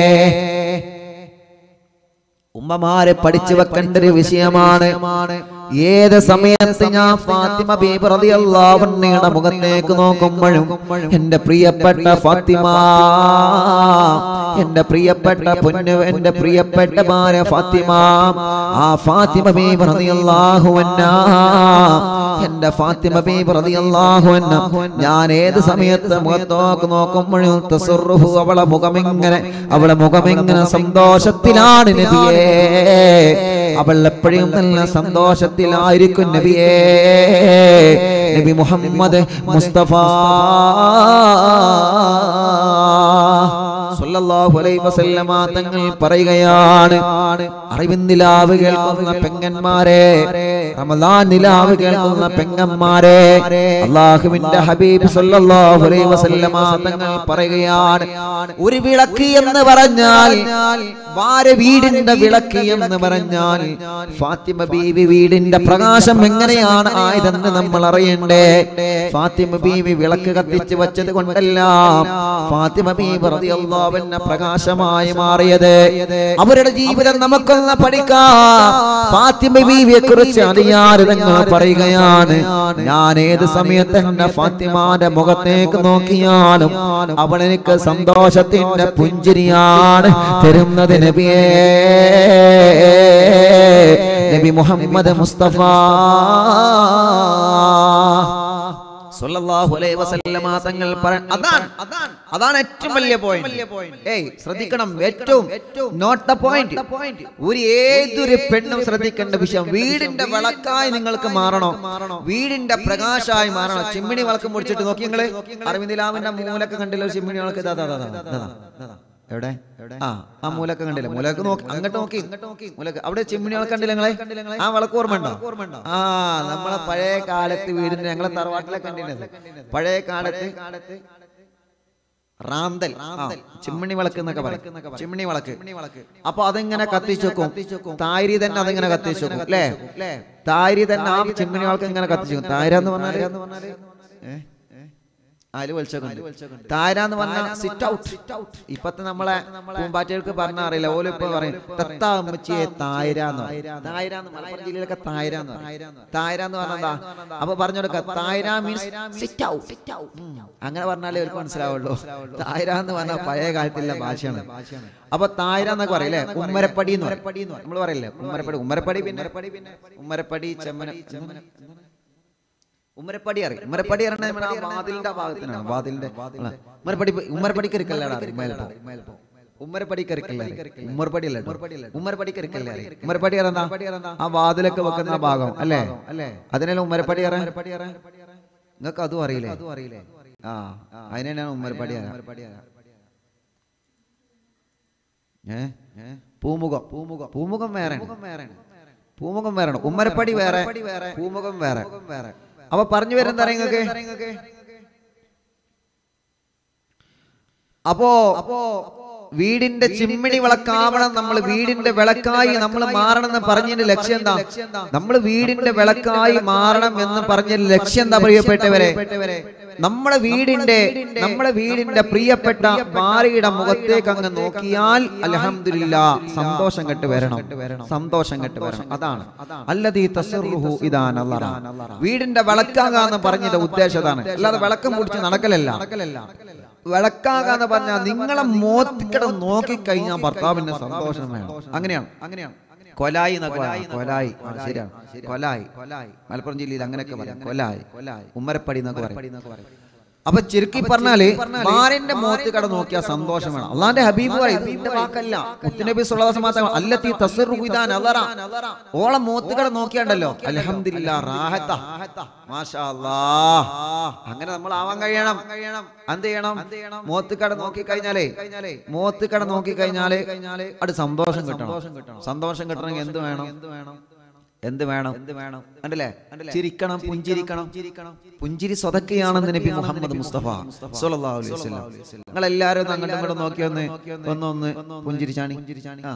ഉമ്മമാരെ പഠിച്ചു വെക്കേണ്ട ഒരു വിഷയമാണ് ഏത് സമയത്ത് ഞാൻ ഫാത്തിമ ബീബി റളിയല്ലാഹു അൻഹയുടെ മുഖത്തേക്ക് നോക്കുമ്പോഴും എന്റെ പ്രിയപ്പെട്ട ഫാത്തിമ എന്റെ പ്രിയപ്പെട്ട പൊന്നു എന്റെ പ്രിയപ്പെട്ട ഭാര്യ ഫാത്തിമ ആ ഫാത്തിമ ബീബി റളിയല്ലാഹു അൻഹ എന്റെ ഫാത്തിമ ബീബി റളിയല്ലാഹു അൻഹ ഞാൻ ഏത് സമയത്ത് മുഖത്തോക്ക് നോക്കുമ്പോഴും തസുറുഹു അവളെ മുഖമിങ്ങനെ അവളെ മുഖമിങ്ങനെ സന്തോഷത്തിലാണ് നബിയേ അവൾ എപ്പോഴും നല്ല സന്തോഷത്തിലായിരിക്കും നബിയേ നബി മുഹമ്മദ് മുസ്തഫ സല്ലല്ലാഹു അലൈഹി വസല്ലമ തങ്ങൾ പറയുകയാണ് അറിവിൻ നിലാവ് കേൾക്കുന്ന പെങ്ങന്മാരെ റമദാൻ നിലാവ് കേൾക്കുന്ന പെങ്ങന്മാരെ അള്ളാഹുവിന്റെ ഹബീബ് സല്ലല്ലാഹു അലൈഹി വസല്ലമ തങ്ങൾ പറയുകയാണ് ഒരു വിളക്ക് എന്ന് പറഞ്ഞാൽ ഭാര്യ വീടിന്റെ വിളക്ക് എന്ന് പറഞ്ഞാൽ ഫാത്തിമ ബീവി വീടിന്റെ പ്രകാശം എങ്ങനെയാണ് ആയതെന്ന് നമ്മൾ അറിയണ്ടേ ഫാത്തിമ ബീവി വിളക്ക് കത്തിച്ച് വെച്ചത് കൊണ്ടെല്ലാം ഫാത്തിമ ബീവി റളിയല്ലാഹു അൻഹ പ്രകാശമായി മാറിയത് അവരുടെ ജീവിതം നമുക്കൊന്ന് പഠിക്കാം ഫാത്തിമ ബീവിയെ കുറിച്ച് അറിയാതെ നിങ്ങൾ പറയുകയാണ് ഞാൻ ഏത് സമയത്ത് എന്റെ ഫാത്തിമാന്റെ മുഖത്തേക്ക് നോക്കിയാലും അവൾ എനിക്ക് സന്തോഷത്തിന്റെ പുഞ്ചിരിയാണ് തരുന്നത് നബിയേ നബി മുഹമ്മദ് മുസ്തഫ സല്ലല്ലാഹു അലൈഹി വസല്ലമ തങ്ങൾ പറ- അതാണ് അതാണ് അതാണ് ഏറ്റവും വലിയ പോയിന്റ് ഏയ് ശ്രദ്ധിക്കണം ഏറ്റവും നോട്ട് ദ പോയിന്റ് ഒരു ഏതൊരു പെണ്ണും ശ്രദ്ധിക്കേണ്ട വിഷയം വീടിന്റെ വിളക്കായി നിങ്ങൾക്ക് മാറണോ വീടിന്റെ പ്രകാശമായി മാറണോ ചിമ്മിണി വിളക്ക് മുടിച്ചിട്ട് നോക്കി നിങ്ങള് അരവിന്ദിലാവിന്റെ മൂലൊക്കെ കണ്ടില്ല ഒരു ചിമ്മിണി വിളക്ക് ഇതാ, ഇതാ, ഇതാ, ഇതാ, ഇതാ, ഇതാ. എവിടെ ആ ആ മൂലൊക്കെ കണ്ടില്ല മൂലക്ക് നോക്കി അങ്ങോട്ട് നോക്കി ഇങ്ങോട്ട് നോക്കി മൂലക്ക് അവിടെ ചിമ്മിണി വിളക്ക് കണ്ടില്ല നിങ്ങളെ ആ വിളക്ക് ഓർമ്മ ഉണ്ടോ ആ നമ്മളെ പഴയ കാലത്ത് വീടിന്റെ ഞങ്ങളെ തറവാട്ടിലെ കണ്ടിരുന്നത് പഴയ കാലത്ത് റാന്തൽ ആ, ചിമ്മിണി വിളക്ക് എന്നൊക്കെ പറയും ചിമ്മിണി വിളക്ക് അപ്പൊ അതിങ്ങനെ കത്തിച്ചു വെക്കും താരി തന്നെ അതിങ്ങനെ കത്തിച്ചു വെക്കും അല്ലേ താരി തന്നെ ആ ചിമ്മിണി വിളക്ക് ഇങ്ങനെ കത്തിച്ചു വെക്കും താര എന്ന് പറഞ്ഞാല് അതില് വിളിച്ചൊക്കെ താരാന്ന് പറഞ്ഞാൽ സിറ്റ് ഔട്ട് ഇപ്പത്തെ നമ്മളെ പൂമ്പാറ്റകൾക്ക് പറഞ്ഞാൽ അറിയില്ല ഓലും ഇപ്പൊ പറയും തത്താ അമ്മച്ചിയെ തായരാന്ന് പറയും. തായരാന്ന് മലപ്പുറം ജില്ലയിലൊക്കെ തായരാന്ന് പറയും. തായരാന്ന് പറഞ്ഞാ അപ്പൊ പറഞ്ഞു കൊടുക്ക തായര മീൻസ് സിറ്റ് ഔട്ട് അങ്ങനെ പറഞ്ഞാലേ അവർക്ക് മനസ്സിലാവുള്ളൂ തായരാന്ന് പറഞ്ഞാൽ പഴയ കാലത്തുള്ള ഭാഷയാണ് അപ്പൊ തായര എന്നൊക്കെ പറയില്ലേ ഉമ്മരപ്പടി എന്ന് പറയും നമ്മൾ പറയില്ലേ ഉമ്മരപ്പടി ഉമ്മരപ്പടി പിന്നെ ഉമ്മരപ്പടി ചെമ്മന ഉമ്മരപ്പടി അറിയും ഉമ്മരപ്പടി അറിയണ നമ്മുടെ ആ വാതിലിന്റെ ആ ഭാഗത്തിനാണ് വാതിലിന്റെ അല്ല, ഉമ്മരപ്പടി ഉമ്മരപ്പടി കരുക്കല്ലാണ് മേൽപ്പോ ഉമ്മരപ്പടി കരുക്കല്ലേ ഉമ്മർപടി അല്ല ഉമ്മരപ്പടി കരുക്കല്ലേ ഉമ്മരപ്പടി അറിയാ ആ വാതിലൊക്കെ വെക്കുന്ന ആ ഭാഗം അല്ലേ അല്ലേ അതിനല്ല ഉമ്മരപ്പടി അറിയാൻ നിങ്ങൾക്ക് അതും അറിയില്ലേ അതും അറിയില്ലേ ആ അതിനാണ് ഉമ്മരപ്പടി അറിയാം ഏ പൂമുഖം പൂമുഖം പൂമുഖം വേറെ പൂമുഖം വേറെ ഉമ്മരപ്പടി വേറെ പൂമുഖം വേറെ അപ്പൊ പറഞ്ഞു വരുന്ന നിങ്ങൾക്ക് അപ്പോ അപ്പോ വീടിന്റെ ചിമ്മിണി വിളക്കാവണം നമ്മൾ വീടിന്റെ വിളക്കായി നമ്മൾ മാറണം എന്ന് പറഞ്ഞതിന്റെ ലക്ഷ്യം എന്താ നമ്മൾ വീടിന്റെ വിളക്കായി മാറണം എന്ന് പറഞ്ഞതിന്റെ ലക്ഷ്യം എന്താ പ്രിയപ്പെട്ടവരെ നമ്മളെ വീടിന്റെ നമ്മളെ വീടിന്റെ പ്രിയപ്പെട്ട ഭാര്യയുടെ മുഖത്തേക്ക് അങ്ങ് നോക്കിയാൽ അലഹമില്ല സന്തോഷം കെട്ട് വരണം സന്തോഷം കെട്ട് വരണം അതാണ് അല്ലതീ തസറുഹു ഇതാണ് വീടിന്റെ വിളക്കാകാന്ന് പറഞ്ഞതിന്റെ ഉദ്ദേശം അതാണ് അല്ലാതെ വിളക്കം പിടിച്ച് നടക്കലല്ല വിളക്കാകാന്ന് പറഞ്ഞാൽ നിങ്ങളെ മോത്തിക്കട നോക്കിക്കഴിഞ്ഞാൽ ഭർത്താവിന്റെ സന്തോഷം വേണം അങ്ങനെയാണ് അങ്ങനെയാണ് കൊലായി എന്നൊക്കെ പറയാം. കൊലായി ആ, ശരിയാണ് കൊലായി കൊലായി മലപ്പുറം ജില്ലയിൽ അങ്ങനെയൊക്കെ പറയാം കൊലായി കൊലായി ഉമ്മരപ്പടി എന്നൊക്കെ പറയും അപ്പൊ ചുരുക്കി പറഞ്ഞാല് ഭാര്യന്റെ മുഖത്ത് കട നോക്കിയാൽ സന്തോഷം വേണം അള്ളാന്റെ ഹബീബ് പറയും ഇത് ഇതിന്റെ വാക്കല്ല മുത്തുനബി സുള്ളാസ് മാത്രം അല്ലത്തി തസറുഹിദാൻ അലറ ഓളെ മുഖത്ത് കട നോക്കിയാണ്ടല്ലോ അൽഹംദുലില്ലാ റാഹത്ത മാഷാ അല്ലാ അങ്ങനെ നമ്മൾ ആവാൻ കഴിയണം എന്ത് ചെയ്യണം മുഖത്ത് കട നോക്കി കഴിഞ്ഞാലേ മുഖത്ത് കട നോക്കി കഴിഞ്ഞാല് അത് സന്തോഷം കിട്ടണം സന്തോഷം കിട്ടണമെങ്കിൽ എന്ത് വേണം എന്ത് വേണം എന്ത് വേണം എന്ത് വേണം കണ്ടില്ലേ ചിരിക്കണം പുഞ്ചിരിക്കണം പുഞ്ചിരി സ്വതക്കെയാണെന്ന് നബി മുഹമ്മദ് മുസ്തഫ സല്ലല്ലാഹു അലൈഹി വസല്ലം നിങ്ങൾ എല്ലാവരും ഒന്ന് അങ്ങോട്ടും ഇങ്ങോട്ടും നോക്കി ഒന്ന് ഒന്ന് ഒന്ന് പുഞ്ചിരിച്ചാണി ആ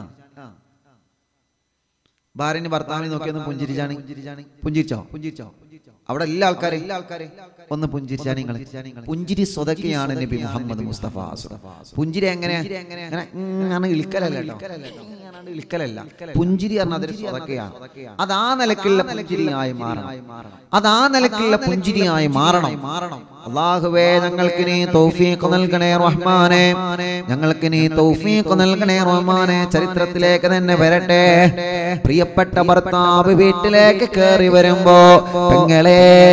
ഭാര്യന് ഭർത്താവിനെ നോക്കി ഒന്ന് പുഞ്ചിരിച്ചാണി പുഞ്ചിരിച്ചോ പുഞ്ചിരിച്ചോ അവിടെ എല്ലാ ആൾക്കാരും എല്ലാ ആൾക്കാരും ഒന്ന് പുഞ്ചിരിച്ചാണി നിങ്ങൾ പുഞ്ചിരി സ്വതക്കെയാണ് നബി മുഹമ്മദ് മുസ്തഫ പുഞ്ചിരി എങ്ങനെ ഇങ്ങനെ ഇങ്ങനെ ഇളിക്കലല്ല കേട്ടോ ഇങ്ങനെ ഇളിക്കലല്ല പുഞ്ചിരി പറഞ്ഞാൽ അതൊരു സ്വതക്കെയാണ് അത് ആ നിലക്കുള്ള പുഞ്ചിരിയായി മാറണം അത് ആ നിലക്കുള്ള പുഞ്ചിരിയായി മാറണം മാറണം അള്ളാഹുവേ ഞങ്ങൾക്ക് നീ തൗഫീഖ് നൽകണേ റഹ്മാനെ ഞങ്ങൾക്ക് നീ തൗഫീഖ് നൽകണേ റഹ്മാനെ ചരിത്രത്തിലേക്ക് തന്നെ വരട്ടെ പ്രിയപ്പെട്ട ഭർത്താവ് വീട്ടിലേക്ക് കയറി വരുമ്പോ പെങ്ങളെ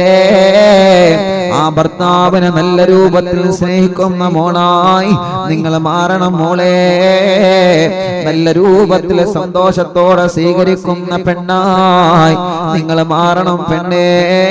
ആ ഭർത്താവിനെ നല്ല രൂപത്തിൽ സ്നേഹിക്കുന്ന മോളായി നിങ്ങൾ മാറണം മോളെ നല്ല രൂപത്തിൽ സന്തോഷത്തോടെ സ്വീകരിക്കുന്ന പെണ്ണായി നിങ്ങൾ മാറണം പെണ്ണേ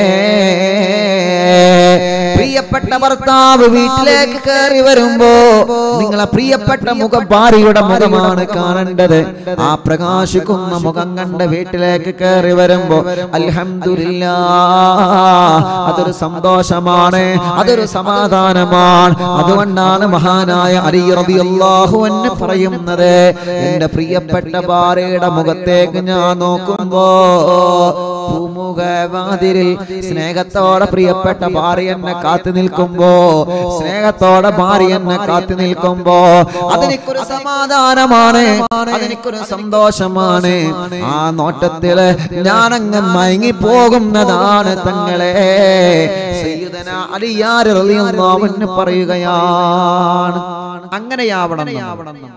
പ്രിയപ്പെട്ട ഭർത്താവ് വീട്ടിലേക്ക് കയറി വരുമ്പോ നിങ്ങളെ പ്രിയപ്പെട്ട മുഖം ഭാര്യയുടെ മുഖമാണ് കാണേണ്ടത് ആ പ്രകാശിക്കുന്ന മുഖം കണ്ട് വീട്ടിലേക്ക് കയറി വരുമ്പോ അൽഹംദുലില്ല അതൊരു സന്തോഷമാണ് അതൊരു സമാധാനമാണ് അതുകൊണ്ടാണ് മഹാനായ അലി റളിയല്ലാഹു അൻഹു പറയുന്നത് എന്റെ പ്രിയപ്പെട്ട ഭാര്യയുടെ മുഖത്തേക്ക് ഞാൻ നോക്കുമ്പോ പൂമുഖവാതിരിൽ സ്നേഹത്തോടെ പ്രിയപ്പെട്ട ഭാര്യ എന്നെ കാത്തു നിൽക്കുമ്പോ സ്നേഹത്തോടെ ഭാര്യ എന്നെ കാത്തു നിൽക്കുമ്പോ അതെനിക്കൊരു സമാധാനമാണ് അതെനിക്കൊരു സന്തോഷമാണ് ആ നോട്ടത്തില് ഞാനങ്ങ് മയങ്ങി പോകുന്നതാണ് തങ്ങളെ സയ്യിദന അലിയാർ റളിയല്ലാഹു അൻഹു പറയുകയാണ് അങ്ങനെയാവണം നമ്മൾ.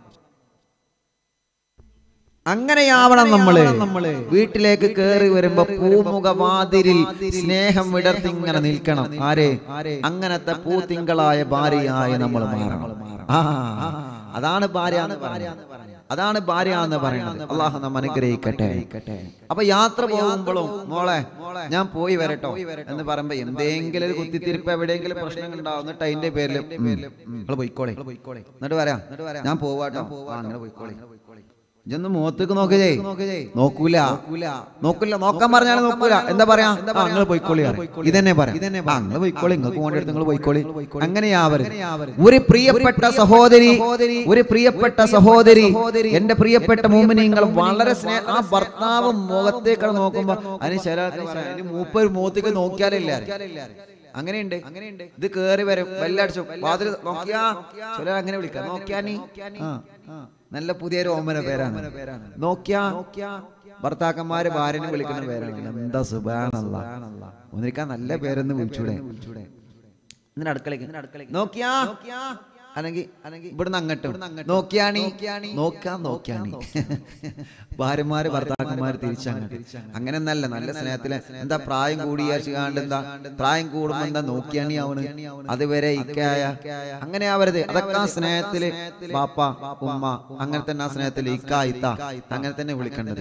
അങ്ങനെയാവണം നമ്മള് വീട്ടിലേക്ക് കയറി വരുമ്പോ പൂമുഖവാതിരിൽ സ്നേഹം വിടർത്തി ഇങ്ങനെ നിൽക്കണം ആരെ അങ്ങനത്തെ പൂത്തിങ്കളായ ഭാര്യയായി നമ്മൾ മാറണം ആ അതാണ് ഭാര്യ എന്ന് പറയുന്നത് അതാണ് ഭാര്യ എന്ന് പറയുന്നത് അള്ളാഹു നമ്മ അനുഗ്രഹിക്കട്ടെ അപ്പൊ യാത്ര പോകുമ്പോഴും മോളെ ഞാൻ പോയി വരട്ടോ എന്ന് പറയുമ്പോ എന്തെങ്കിലും ഒരു കുത്തിത്തിരിപ്പ് എവിടെയെങ്കിലും പ്രശ്നങ്ങൾ ഉണ്ടാവും എന്നിട്ട് അതിന്റെ പേരിൽ നിങ്ങൾ പോയിക്കോളെ എന്നിട്ട് വരാം ഞാൻ പോവാട്ടോ ആ, അങ്ങനെ പോയിക്കോളെ ഇജൊന്ന് മുഖത്തേക്ക് നോക്കിയേ നോക്കൂല നോക്കില്ല നോക്കാൻ പറഞ്ഞാലും നോക്കൂല എന്താ പറയാ നിങ്ങൾ പോയിക്കോളി പറയും. ഇതന്നെ പറയാം ഇതന്നെ നിങ്ങൾ പോയിക്കോളി നിങ്ങൾക്ക് പോകേണ്ടത് നിങ്ങൾ പോയിക്കോളി അങ്ങനെയാവരുത് ഒരു പ്രിയപ്പെട്ട സഹോദരി ഒരു പ്രിയപ്പെട്ട സഹോദരി എന്റെ പ്രിയപ്പെട്ട മൂമിനിങ്ങൾ വളരെ സ്നേഹ ആ ഭർത്താവ് മുഖത്തേക്കാണ് നോക്കുമ്പോ അതിന് ചില ആൾക്കാര് പറയും, "അതിന് മൂപ്പര് മുഖത്തേക്ക് നോക്കിയാലേ അങ്ങനെയുണ്ട് അങ്ങനെയുണ്ട് ഇത് കേറി വരും ബെല്ലടിച്ചു വാതിൽ നോക്കിയാ ചില അങ്ങനെ വിളിക്കാം നോക്കിയാ നീ ആ, ആ. നല്ല പുതിയൊരു ഓമന പേരാണ് നോക്കിയാ ഭർത്താക്കന്മാര് ഭാര്യനെ വിളിക്കുന്ന പേരാണ് എന്താ സുബാനല്ല ഒന്നിരിക്കാൻ നല്ല പേരെന്ന് വിളിച്ചൂടെ എന്നിട്ട് അടുക്കളയ്ക്ക് നോക്കിയാ അല്ലെങ്കിൽ അല്ലെങ്കിൽ ഇവിടുന്ന് അങ്ങോട്ടും നോക്കിയാണി നോക്കാൻ നോക്കിയാണി ഭാര്യമാര് ഭർത്താക്കന്മാര് തിരിച്ചങ്ങോട്ട് അങ്ങനെ നല്ല നല്ല സ്നേഹത്തില് എന്താ പ്രായം കൂടിയാണ്ട് എന്താ പ്രായം കൂടുമ്പോ എന്താ നോക്കിയാണി അവന് അതുവരെ ഇക്കായ അങ്ങനെ ആവരുത് അതൊക്കെ ആ സ്നേഹത്തില് പാപ്പ ഉമ്മ അങ്ങനെ തന്നെ ആ സ്നേഹത്തില് ഇക്ക ഇത്ത അങ്ങനെ തന്നെ വിളിക്കേണ്ടത്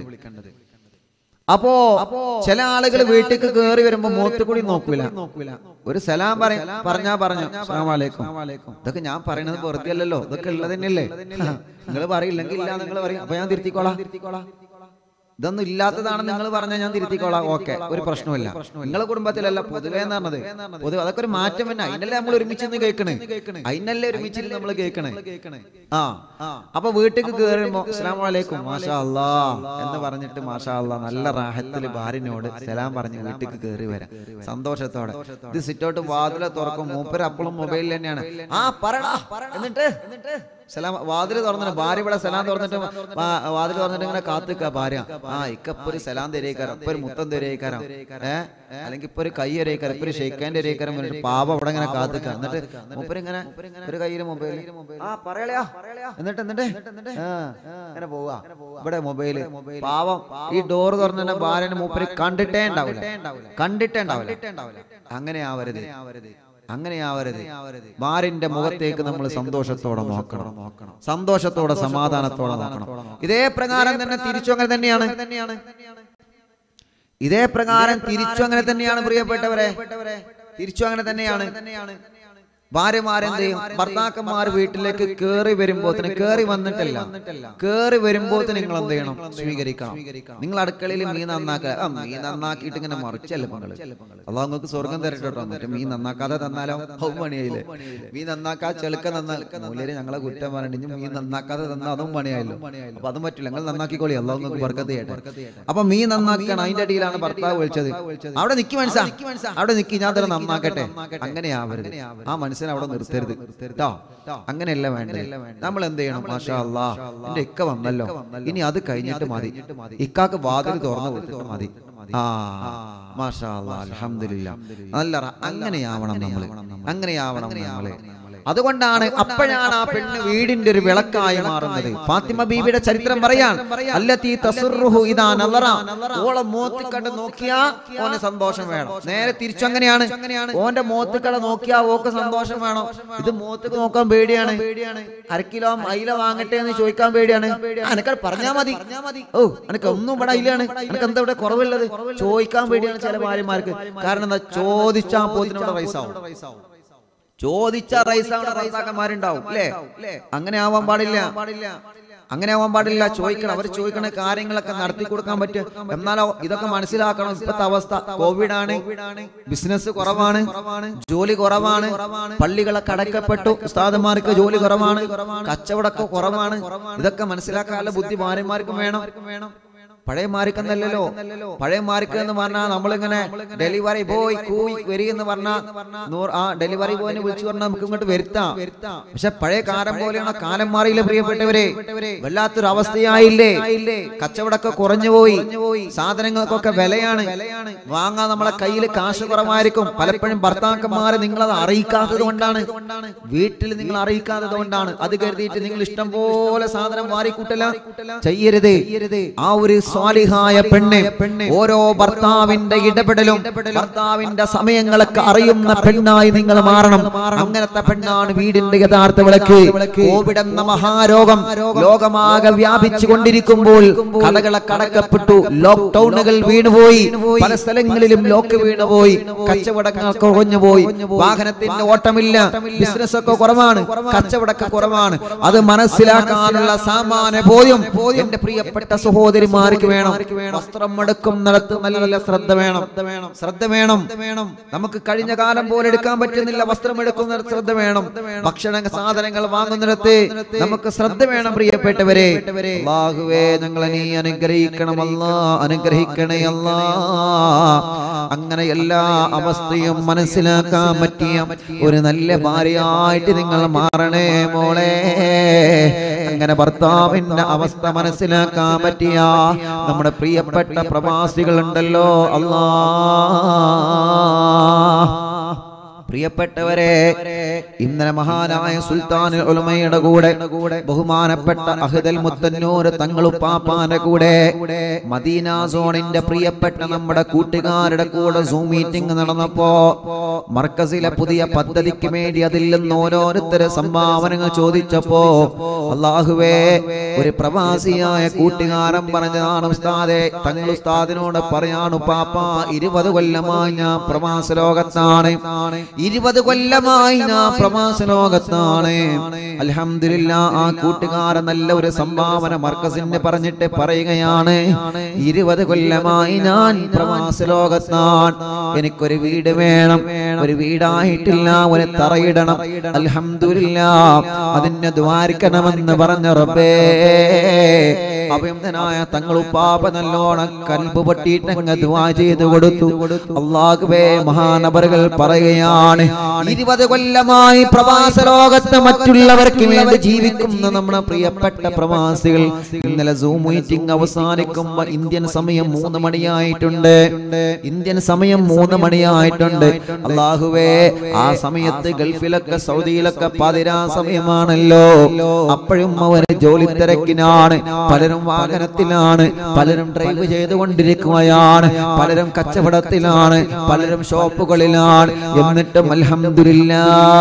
അപ്പോ ചില ആളുകൾ വീട്ടിലേക്ക് കയറി വരുമ്പോ മുഖത്ത് കൂടി നോക്കൂല ഒരു സലാം പറ പറഞ്ഞാ പറഞ്ഞു അസ്സലാമലൈക്കും ഇതൊക്കെ ഞാൻ പറയണത് വെറുതെ അല്ലല്ലോ ഇതൊക്കെ ഉള്ളത് തന്നെയല്ലേ നിങ്ങൾ പറയില്ലെങ്കിൽ ഇല്ല നിങ്ങൾ പറയും അപ്പൊ ഞാൻ തിരുത്തിക്കോളാം തിരുത്തിക്കോളാം ഇതൊന്നും ഇല്ലാത്തതാണെന്ന് നിങ്ങൾ പറഞ്ഞാൽ ഞാൻ തിരുത്തിക്കോളാം ഓക്കെ ഒരു പ്രശ്നമില്ല നിങ്ങളെ കുടുംബത്തിലല്ല പൊതുവേ എന്ന് പറഞ്ഞത് പൊതുവെ അതൊക്കെ ഒരു മാറ്റം തന്നെ അതിനല്ലേ നമ്മൾ ഒരുമിച്ച് നിന്ന് കേൾക്കണേ അതിനല്ലേ ഒരുമിച്ച് നമ്മൾ കേൾക്കണേ ആ അപ്പൊ വീട്ടിൽ കയറുമ്പോ അസ്സലാം വലൈക്കും മാഷാ അല്ലാ എന്ന് പറഞ്ഞിട്ട് മാഷാ അല്ലാ നല്ല റാഹത്തിൽ ഭാര്യനോട് സലാം പറഞ്ഞ് വീട്ടിൽ കയറി വരാം സന്തോഷത്തോടെ ഇത് സിറ്റോട്ട് വാതിലെ തുറക്കും മൂപ്പര് അപ്പോഴും മൊബൈലിൽ തന്നെയാണ് ആ പറടാ എന്നിട്ട് സലാം വാതിൽ തുറന്നിട്ട് ഭാര്യ ഇവിടെ സലാം തുറന്നിട്ട് വാ- വാതിൽ തുറന്നിട്ട് ഇങ്ങനെ കാത്തുക്ക ഭാര്യ ആ ഇക്കപ്പൊ ഒരു സലാം തരേക്കാരം ഇപ്പൊ ഒരു മുത്തം തരേക്കാരം ഏ അല്ലെങ്കിൽ ഇപ്പൊ ഒരു കൈ തരേക്കാരം ഇപ്പൊ ഒരു ഷെയ്ക്കാൻ തരേക്കാരം പറഞ്ഞിട്ട് പാപ അവിടെ ഇങ്ങനെ കാത്തുക്ക എന്നിട്ട് മൂപ്പര് ഇങ്ങനെ ഒരു കയ്യില് മൊബൈൽ ആ പറയലയാ എന്നിട്ട് എന്നിട്ട് ആ, ഇങ്ങനെ പോവാ ഇവിടെ മൊബൈല് പാവം ഈ ഡോർ തുറന്നെ ഭാര്യനെ മൂപ്പര് കണ്ടിട്ടേ ഉണ്ടാവില്ല കണ്ടിട്ടേ ഉണ്ടാവില്ല അങ്ങനെ ആവരുത് അങ്ങനെ ആവരുത് ഭാര്യന്റെ മുഖത്തേക്ക് നമ്മൾ സന്തോഷത്തോടെ നോക്കണം സന്തോഷത്തോടെ സമാധാനത്തോടെ നോക്കണം ഇതേ പ്രകാരം തന്നെ തിരിച്ചു അങ്ങനെ തന്നെയാണ് ഇതേ പ്രകാരം തിരിച്ചു അങ്ങനെ തന്നെയാണ് പ്രിയപ്പെട്ടവരെ തിരിച്ചു അങ്ങനെ തന്നെയാണ് ഭാര്യമാരെന്ത് ചെയ്യും ഭർത്താക്കന്മാർ വീട്ടിലേക്ക് കേറി വരുമ്പോത്തിന് കേറി വന്നിട്ടില്ല കേറി വരുമ്പോത്തിന് നിങ്ങൾ എന്ത് ചെയ്യണം സ്വീകരിക്കണം നിങ്ങൾ അടുക്കളയിൽ മീൻ നന്നാക്കുക ആ, മീൻ നന്നാക്കിയിട്ട് ഇങ്ങനെ മറിച്ചല്ലേ പങ്കള് അള്ളാഹ് നിങ്ങൾക്ക് സ്വർഗം തരട്ടോ എന്നിട്ട് മീൻ നന്നാക്കാതെ തന്നാലോ ഹൗ പണിയായില്ലേ മീൻ നന്നാക്കാ ചെളുക്ക നന്നാ മൂലര് ഞങ്ങളെ കുറ്റം പറഞ്ഞിട്ട് മീൻ നന്നാക്കാതെ തന്നാ അതും പണിയായല്ലോ അപ്പൊ അതും പറ്റില്ല നിങ്ങൾ നന്നാക്കിക്കോളി അള്ളാഹ് നിങ്ങൾക്ക് ബർക്കത്ത് ചെയ്യട്ടെ അപ്പൊ മീൻ നന്നാക്കണം അതിന്റെ അടിയിലാണ് ഭർത്താവ് വിളിച്ചത് അവിടെ നിക്കി മനസ്സാ അവിടെ നിക്കി ഞാൻ തന്നെ നന്നാക്കട്ടെ അങ്ങനെ ആവരുത് ആ മനസ്സിനെ അവിടെ നിർത്തരുത് കേട്ടോ അങ്ങനെയല്ല വേണ്ടത് നമ്മൾ എന്ത് ചെയ്യണം മാഷാ അല്ലാ എന്റെ ഇക്ക വന്നല്ലോ ഇനി അത് കഴിഞ്ഞിട്ട് മതി ഇക്കാക്ക് വാതിൽ തുറന്നു കൊടുത്തിട്ട് മതി ആ മാഷാ അല്ലാ അൽഹംദുലില്ലാ നല്ല റ- അങ്ങനെയാവണം നമ്മള് അങ്ങനെയാവണം നമ്മള് അതുകൊണ്ടാണ് അപ്പോഴാണ് ആ പെണ്ണ് വീടിന്റെ ഒരു വിളക്കായി മാറുന്നത് ഫാത്തിമ ബീവിയുടെ ചരിത്രം പറയാൻ അല്ലത്തി തസുറുഹു ഇതാ നളറ ഓളെ മോത്തി കണ്ട് നോക്കിയാ ഓന് സന്തോഷം വേണം നേരെ തിരിച്ചു അങ്ങനെയാണ് ഓന്റെ മോത്തി കട നോക്കിയാ ഓക്ക് സന്തോഷം വേണം ഇത് മോത്തിക്ക് നോക്കാൻ പേടിയാണ് അര കിലോ അയില വാങ്ങട്ടെ എന്ന് ചോദിക്കാൻ പേടിയാണ് അനക്ക് പറഞ്ഞാ മതി ഓ അനക്ക് ഒന്നും ഇവിടെ അയിലാണ് അനക്ക് എന്താ ഇവിടെ കുറവുള്ളത് ചോദിക്കാൻ പേടിയാണ് ചില ഭാര്യമാർക്ക് കാരണം എന്താ ചോദിച്ചാ പോത്തിനോട് റൈസ് ആവും ചോദിച്ച റൈസാണ് ഭർത്താക്കന്മാരുണ്ടാവും അല്ലേ അങ്ങനെ ആവാൻ പാടില്ല അങ്ങനെ ആവാൻ പാടില്ല ചോദിക്കണം അവർ ചോദിക്കണ കാര്യങ്ങളൊക്കെ നടത്തി കൊടുക്കാൻ പറ്റും എന്നാലോ ഇതൊക്കെ മനസ്സിലാക്കണം ഇപ്പോഴത്തെ അവസ്ഥ കോവിഡ് ആണ് ബിസിനസ് കുറവാണ് ജോലി കുറവാണ് പള്ളികളൊക്കെ അടയ്ക്കപ്പെട്ടു ഉസ്താദന്മാർക്ക് ജോലി കുറവാണ് കച്ചവടമൊക്കെ കുറവാണ് ഇതൊക്കെ മനസ്സിലാക്കാനുള്ള ബുദ്ധി ഭാര്യമാർക്കും വേണം പഴയ മാർക്കെന്നല്ലല്ലോ പഴയ മാർക്ക് എന്ന് പറഞ്ഞാൽ നമ്മളിങ്ങനെ ഡെലിവറി ബോയ് കൂയി വരി എന്ന് പറഞ്ഞാൽ നൂറ് ആ ഡെലിവറി ബോയിനെ വിളിച്ചു പറഞ്ഞാൽ നമുക്ക് ഇങ്ങോട്ട് വരുത്താം പക്ഷെ പഴയ കാലം പോലെയാണ് കാലം മാറിയില്ല പ്രിയപ്പെട്ടവരെ വല്ലാത്തൊരു അവസ്ഥയായില്ലേ കച്ചവടമൊക്കെ കുറഞ്ഞു പോയി സാധനങ്ങൾക്കൊക്കെ വിലയാണ് വാങ്ങാൻ നമ്മളെ കയ്യിൽ കാശ് കുറവായിരിക്കും പലപ്പോഴും ഭർത്താക്കന്മാരെ നിങ്ങളത് അറിയിക്കാത്തത് കൊണ്ടാണ് വീട്ടിൽ നിങ്ങൾ അറിയിക്കാത്തത് കൊണ്ടാണ് അത് കരുതിയിട്ട് നിങ്ങൾ ഇഷ്ടം പോലെ സാധനം വാരിക്കൂട്ടല ചെയ്യരുത് ആ ഒരു സ്വാലിഹായ പെണ്ണ് ഓരോ ഭർത്താവിന്റെ ഇടപെടലും ഭർത്താവിന്റെ സമയങ്ങളൊക്കെ അറിയുന്ന പെണ്ണായി നിങ്ങൾ മാറണം അങ്ങനത്തെ പെണ്ണാണ് വീടിന്റെ യഥാർത്ഥ വിളക്ക് കോവിഡ് എന്ന മഹാരോഗം ലോകമാകെ വ്യാപിച്ചു കൊണ്ടിരിക്കുമ്പോൾ കടകളൊക്കെ അടക്കപ്പെട്ടു ലോക്ക്ഡൌണുകൾ വീണുപോയി പല സ്ഥലങ്ങളിലും ലോക്ക് വീണുപോയി കച്ചവടങ്ങൾ കുറഞ്ഞുപോയി വാഹനത്തിന്റെ ഓട്ടമില്ല ബിസിനസ് ഒക്കെ കുറവാണ് കച്ചവടമൊക്കെ കുറവാണ് അത് മനസ്സിലാക്കാനുള്ള സാമാന്യ ബോധ്യം എന്റെ പ്രിയപ്പെട്ട സഹോദരിമാർക്ക് വേണം വസ്ത്രം എടുക്കും നടത്തും നല്ല ശ്രദ്ധ വേണം ശ്രദ്ധ വേണം നമുക്ക് കഴിഞ്ഞ കാലം പോലെ എടുക്കാൻ പറ്റുന്നില്ല വസ്ത്രം എടുക്കുന്ന ശ്രദ്ധ വേണം ഭക്ഷണ സാധനങ്ങൾ വാങ്ങുന്നിടത്ത് നമുക്ക് ശ്രദ്ധ വേണം പ്രിയപ്പെട്ടവരെ അള്ളാഹുവേ ഞങ്ങളെ നീ അനുഗ്രഹിക്കണം അല്ലാ അനുഗ്രഹിക്കണേ അല്ലാ അങ്ങനെ എല്ലാ അവസ്ഥയും മനസ്സിലാക്കാൻ പറ്റിയ ഒരു നല്ല ഭാര്യയായിട്ട് നിങ്ങൾ മാറണേ മോളെ അങ്ങനെ ഭർത്താവിന്റെ അവസ്ഥ മനസ്സിലാക്കാൻ പറ്റിയ നമ്മുടെ പ്രിയപ്പെട്ട പ്രവാസികളുണ്ടല്ലോ അല്ലാ പ്രിയപ്പെട്ടവരെ ഇന്നലെ മഹാനായ സുൽത്താൻ ഉലമയുടെ കൂടെ ബഹുമാനപ്പെട്ട അഹ്ദൽ മുത്തന്നൂർ തങ്ങളുപ്പാപ്പാന്റെ കൂടെ മദീന സോണിന്റെ പ്രിയപ്പെട്ട നമ്മുടെ കൂട്ടുകാരുടെ കൂടെ സൂം മീറ്റിംഗ് നടന്നപ്പോ മർക്കസിലെ പുതിയ പദ്ധതിക്ക് വേണ്ടി അതിൽ നിന്ന് ഓരോരുത്തരെ സംഭാവനകൾ ചോദിച്ചപ്പോ അള്ളാഹുവേ ഒരു പ്രവാസിയായ കൂട്ടുകാരൻ പറഞ്ഞതാണ് ഉസ്താദെ തങ്ങൾ ഉസ്താദിനോട് പറയാണു പാപ്പ ഇരുപത് കൊല്ലമായി ഞാൻ പ്രവാസ ലോകത്താണ് ഇരുപത് കൊല്ലമായി ഞാൻ പ്രവാസ ലോകത്താണ് അൽഹംദുലില്ല ആ കൂട്ടുകാരൻ നല്ല ഒരു സംഭാവന മർക്കസിന് പറഞ്ഞിട്ട് പറയുകയാണ് ഇരുപത് കൊല്ലമായി ഞാൻ പ്രവാസ ലോകത്താണ് എനിക്കൊരു വീട് വേണം ഒരു വീടായിട്ടില്ല ഒരു തറയിടണം അൽഹംദുലില്ല അതിനെ ദ്വാരിക്കണമെന്ന് പറഞ്ഞ റബ്ബേ അഭിനന്ദനായ തങ്ങളുപ്പാപ്പ നല്ലോണം കൽബ് പൊട്ടിയിട്ട് അങ്ങ് ദുആ ചെയ്ത് കൊടുത്തു അള്ളാഹുവേ മഹാനബറുകൾ പറയുകയാണ് ഇരുപത് കൊല്ലമായി പ്രവാസ ലോകത്ത് മറ്റുള്ളവർക്ക് വേണ്ടി ജീവിക്കുന്ന നമ്മുടെ പ്രിയപ്പെട്ട പ്രവാസികൾ ഇന്നലെ സൂം മീറ്റിംഗ് അവസാനിക്കുമ്പോ ഇന്ത്യൻ സമയം മൂന്ന് മണിയായിട്ടുണ്ട് ഇന്ത്യൻ സമയം മൂന്ന് മണിയായിട്ടുണ്ട് അള്ളാഹുവേ ആ സമയത്ത് ഗൾഫിലൊക്കെ സൗദിയിലൊക്കെ പതിരാ സമയമാണല്ലോ അപ്പോഴും അവര് ജോലി തിരക്കിനാണ് പലരും വാഹനത്തിലാണ് പലരും ഡ്രൈവ് ചെയ്തുകൊണ്ടിരിക്കുകയാണ് പലരും കച്ചവടത്തിലാണ് പലരും ഷോപ്പുകളിലാണ് എന്നിട്ടും അൽഹംദുലില്ലാ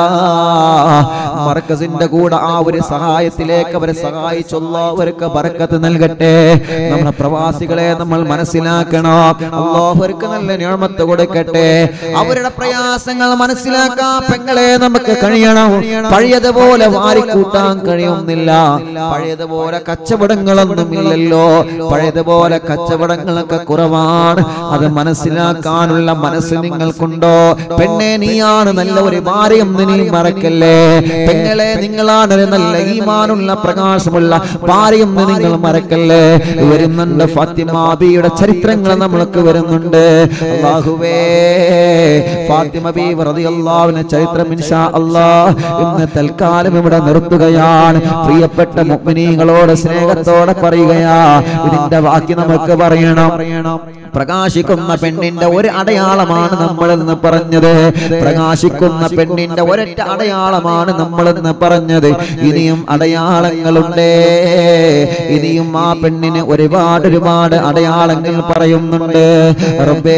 മർക്കസിന്റെ കൂടെ ആ ഒരു സഹായത്തിലേക്ക് അവരെ സഹായിച്ചുള്ള അവർക്ക് ബർക്കത്ത് നൽകട്ടെ നമ്മുടെ പ്രവാസികളെ നമ്മൾ മനസ്സിലാക്കണം അള്ളാഹുവർക്ക് നല്ല നിയമത്ത് കൊടുക്കട്ടെ അവരുടെ പ്രയാസങ്ങൾ മനസ്സിലാക്കാൻ പെങ്ങളെ നമുക്ക് കഴിയണം പഴയതുപോലെ വാരിക്കൂട്ടാൻ കഴിയുന്നില്ല പഴയതുപോലെ കച്ചവടങ്ങളൊന്നും ഇല്ലല്ലോ പഴയതുപോലെ കച്ചവടങ്ങളൊക്കെ കുറവാണ് അത് മനസ്സിലാക്കാനുള്ള മനസ്സ് നിങ്ങൾക്കുണ്ടോ പെണ്ണെ നീയാണ് നല്ല ഒരു ഭാര്യം നീ മറക്കല്ലേ പെങ്ങളെ നിങ്ങളാണ് ഒരു നല്ല ഈമാനുള്ള പ്രകാശമുള്ള ഭാര്യം നിങ്ങൾ മറക്കല്ലേ വരുന്നുണ്ട് ഫാത്തിമാബിയുടെ ചരിത്രങ്ങൾ നമ്മൾക്ക് വരുന്നുണ്ട് അള്ളാഹുവേ ഫാത്തിമ ബി റളിയല്ലാഹുവിന്റെ ചരിത്രം ഇൻഷാ അല്ലാഹ് ഇന്ന് തൽക്കാലം ഇവിടെ നിർത്തുകയാണ് പ്രിയപ്പെട്ട മുഅ്മിനീങ്ങളോട് സ്നേഹത്തോടെ പറയുകയാ ഇതിന്റെ ബാക്കി നമുക്ക് പറയണം പ്രകാശിക്കുന്ന പെണ്ണിന്റെ ഒരു അടയാളമാണ് നമ്മൾ എന്ന് പറഞ്ഞത് പ്രകാശിക്കുന്ന പെണ്ണിന്റെ ഒരൊറ്റ അടയാളമാണ് നമ്മൾ എന്ന് പറഞ്ഞത് ഇനിയും അടയാളങ്ങളുണ്ട് ഇനിയും ആ പെണ്ണിന് ഒരുപാട് ഒരുപാട് അടയാളങ്ങൾ പറയുന്നുണ്ട് റബ്ബേ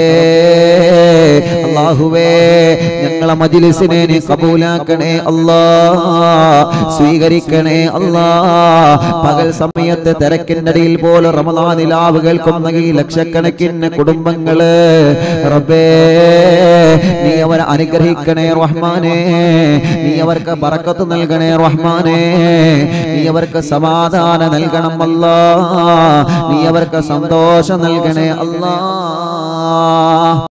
അള്ളാഹുവേ ഞങ്ങളെ മജിലിസിനെ നീ കബൂലാക്കണേ അല്ലാ സ്വീകരിക്കണേ അല്ലാ പകൽ സമയത്ത് തിരക്കിന്റെ ഇടയിൽ പോലെ റമദാനിലാവ് കേൾക്കുന്ന ഈ ലക്ഷക്കണക്കിന് കുടുംബങ്ങള് റബ്ബേ നീ അവരെ അനുഗ്രഹിക്കണേ റഹ്മാനേ നീ അവർക്ക് ബറക്കത്ത് നൽകണേ റഹ്മാനേ നീ അവർക്ക് സമാധാനം നൽകണം അല്ലാ നീ അവർക്ക് സന്തോഷം നൽകണേ അല്ലാ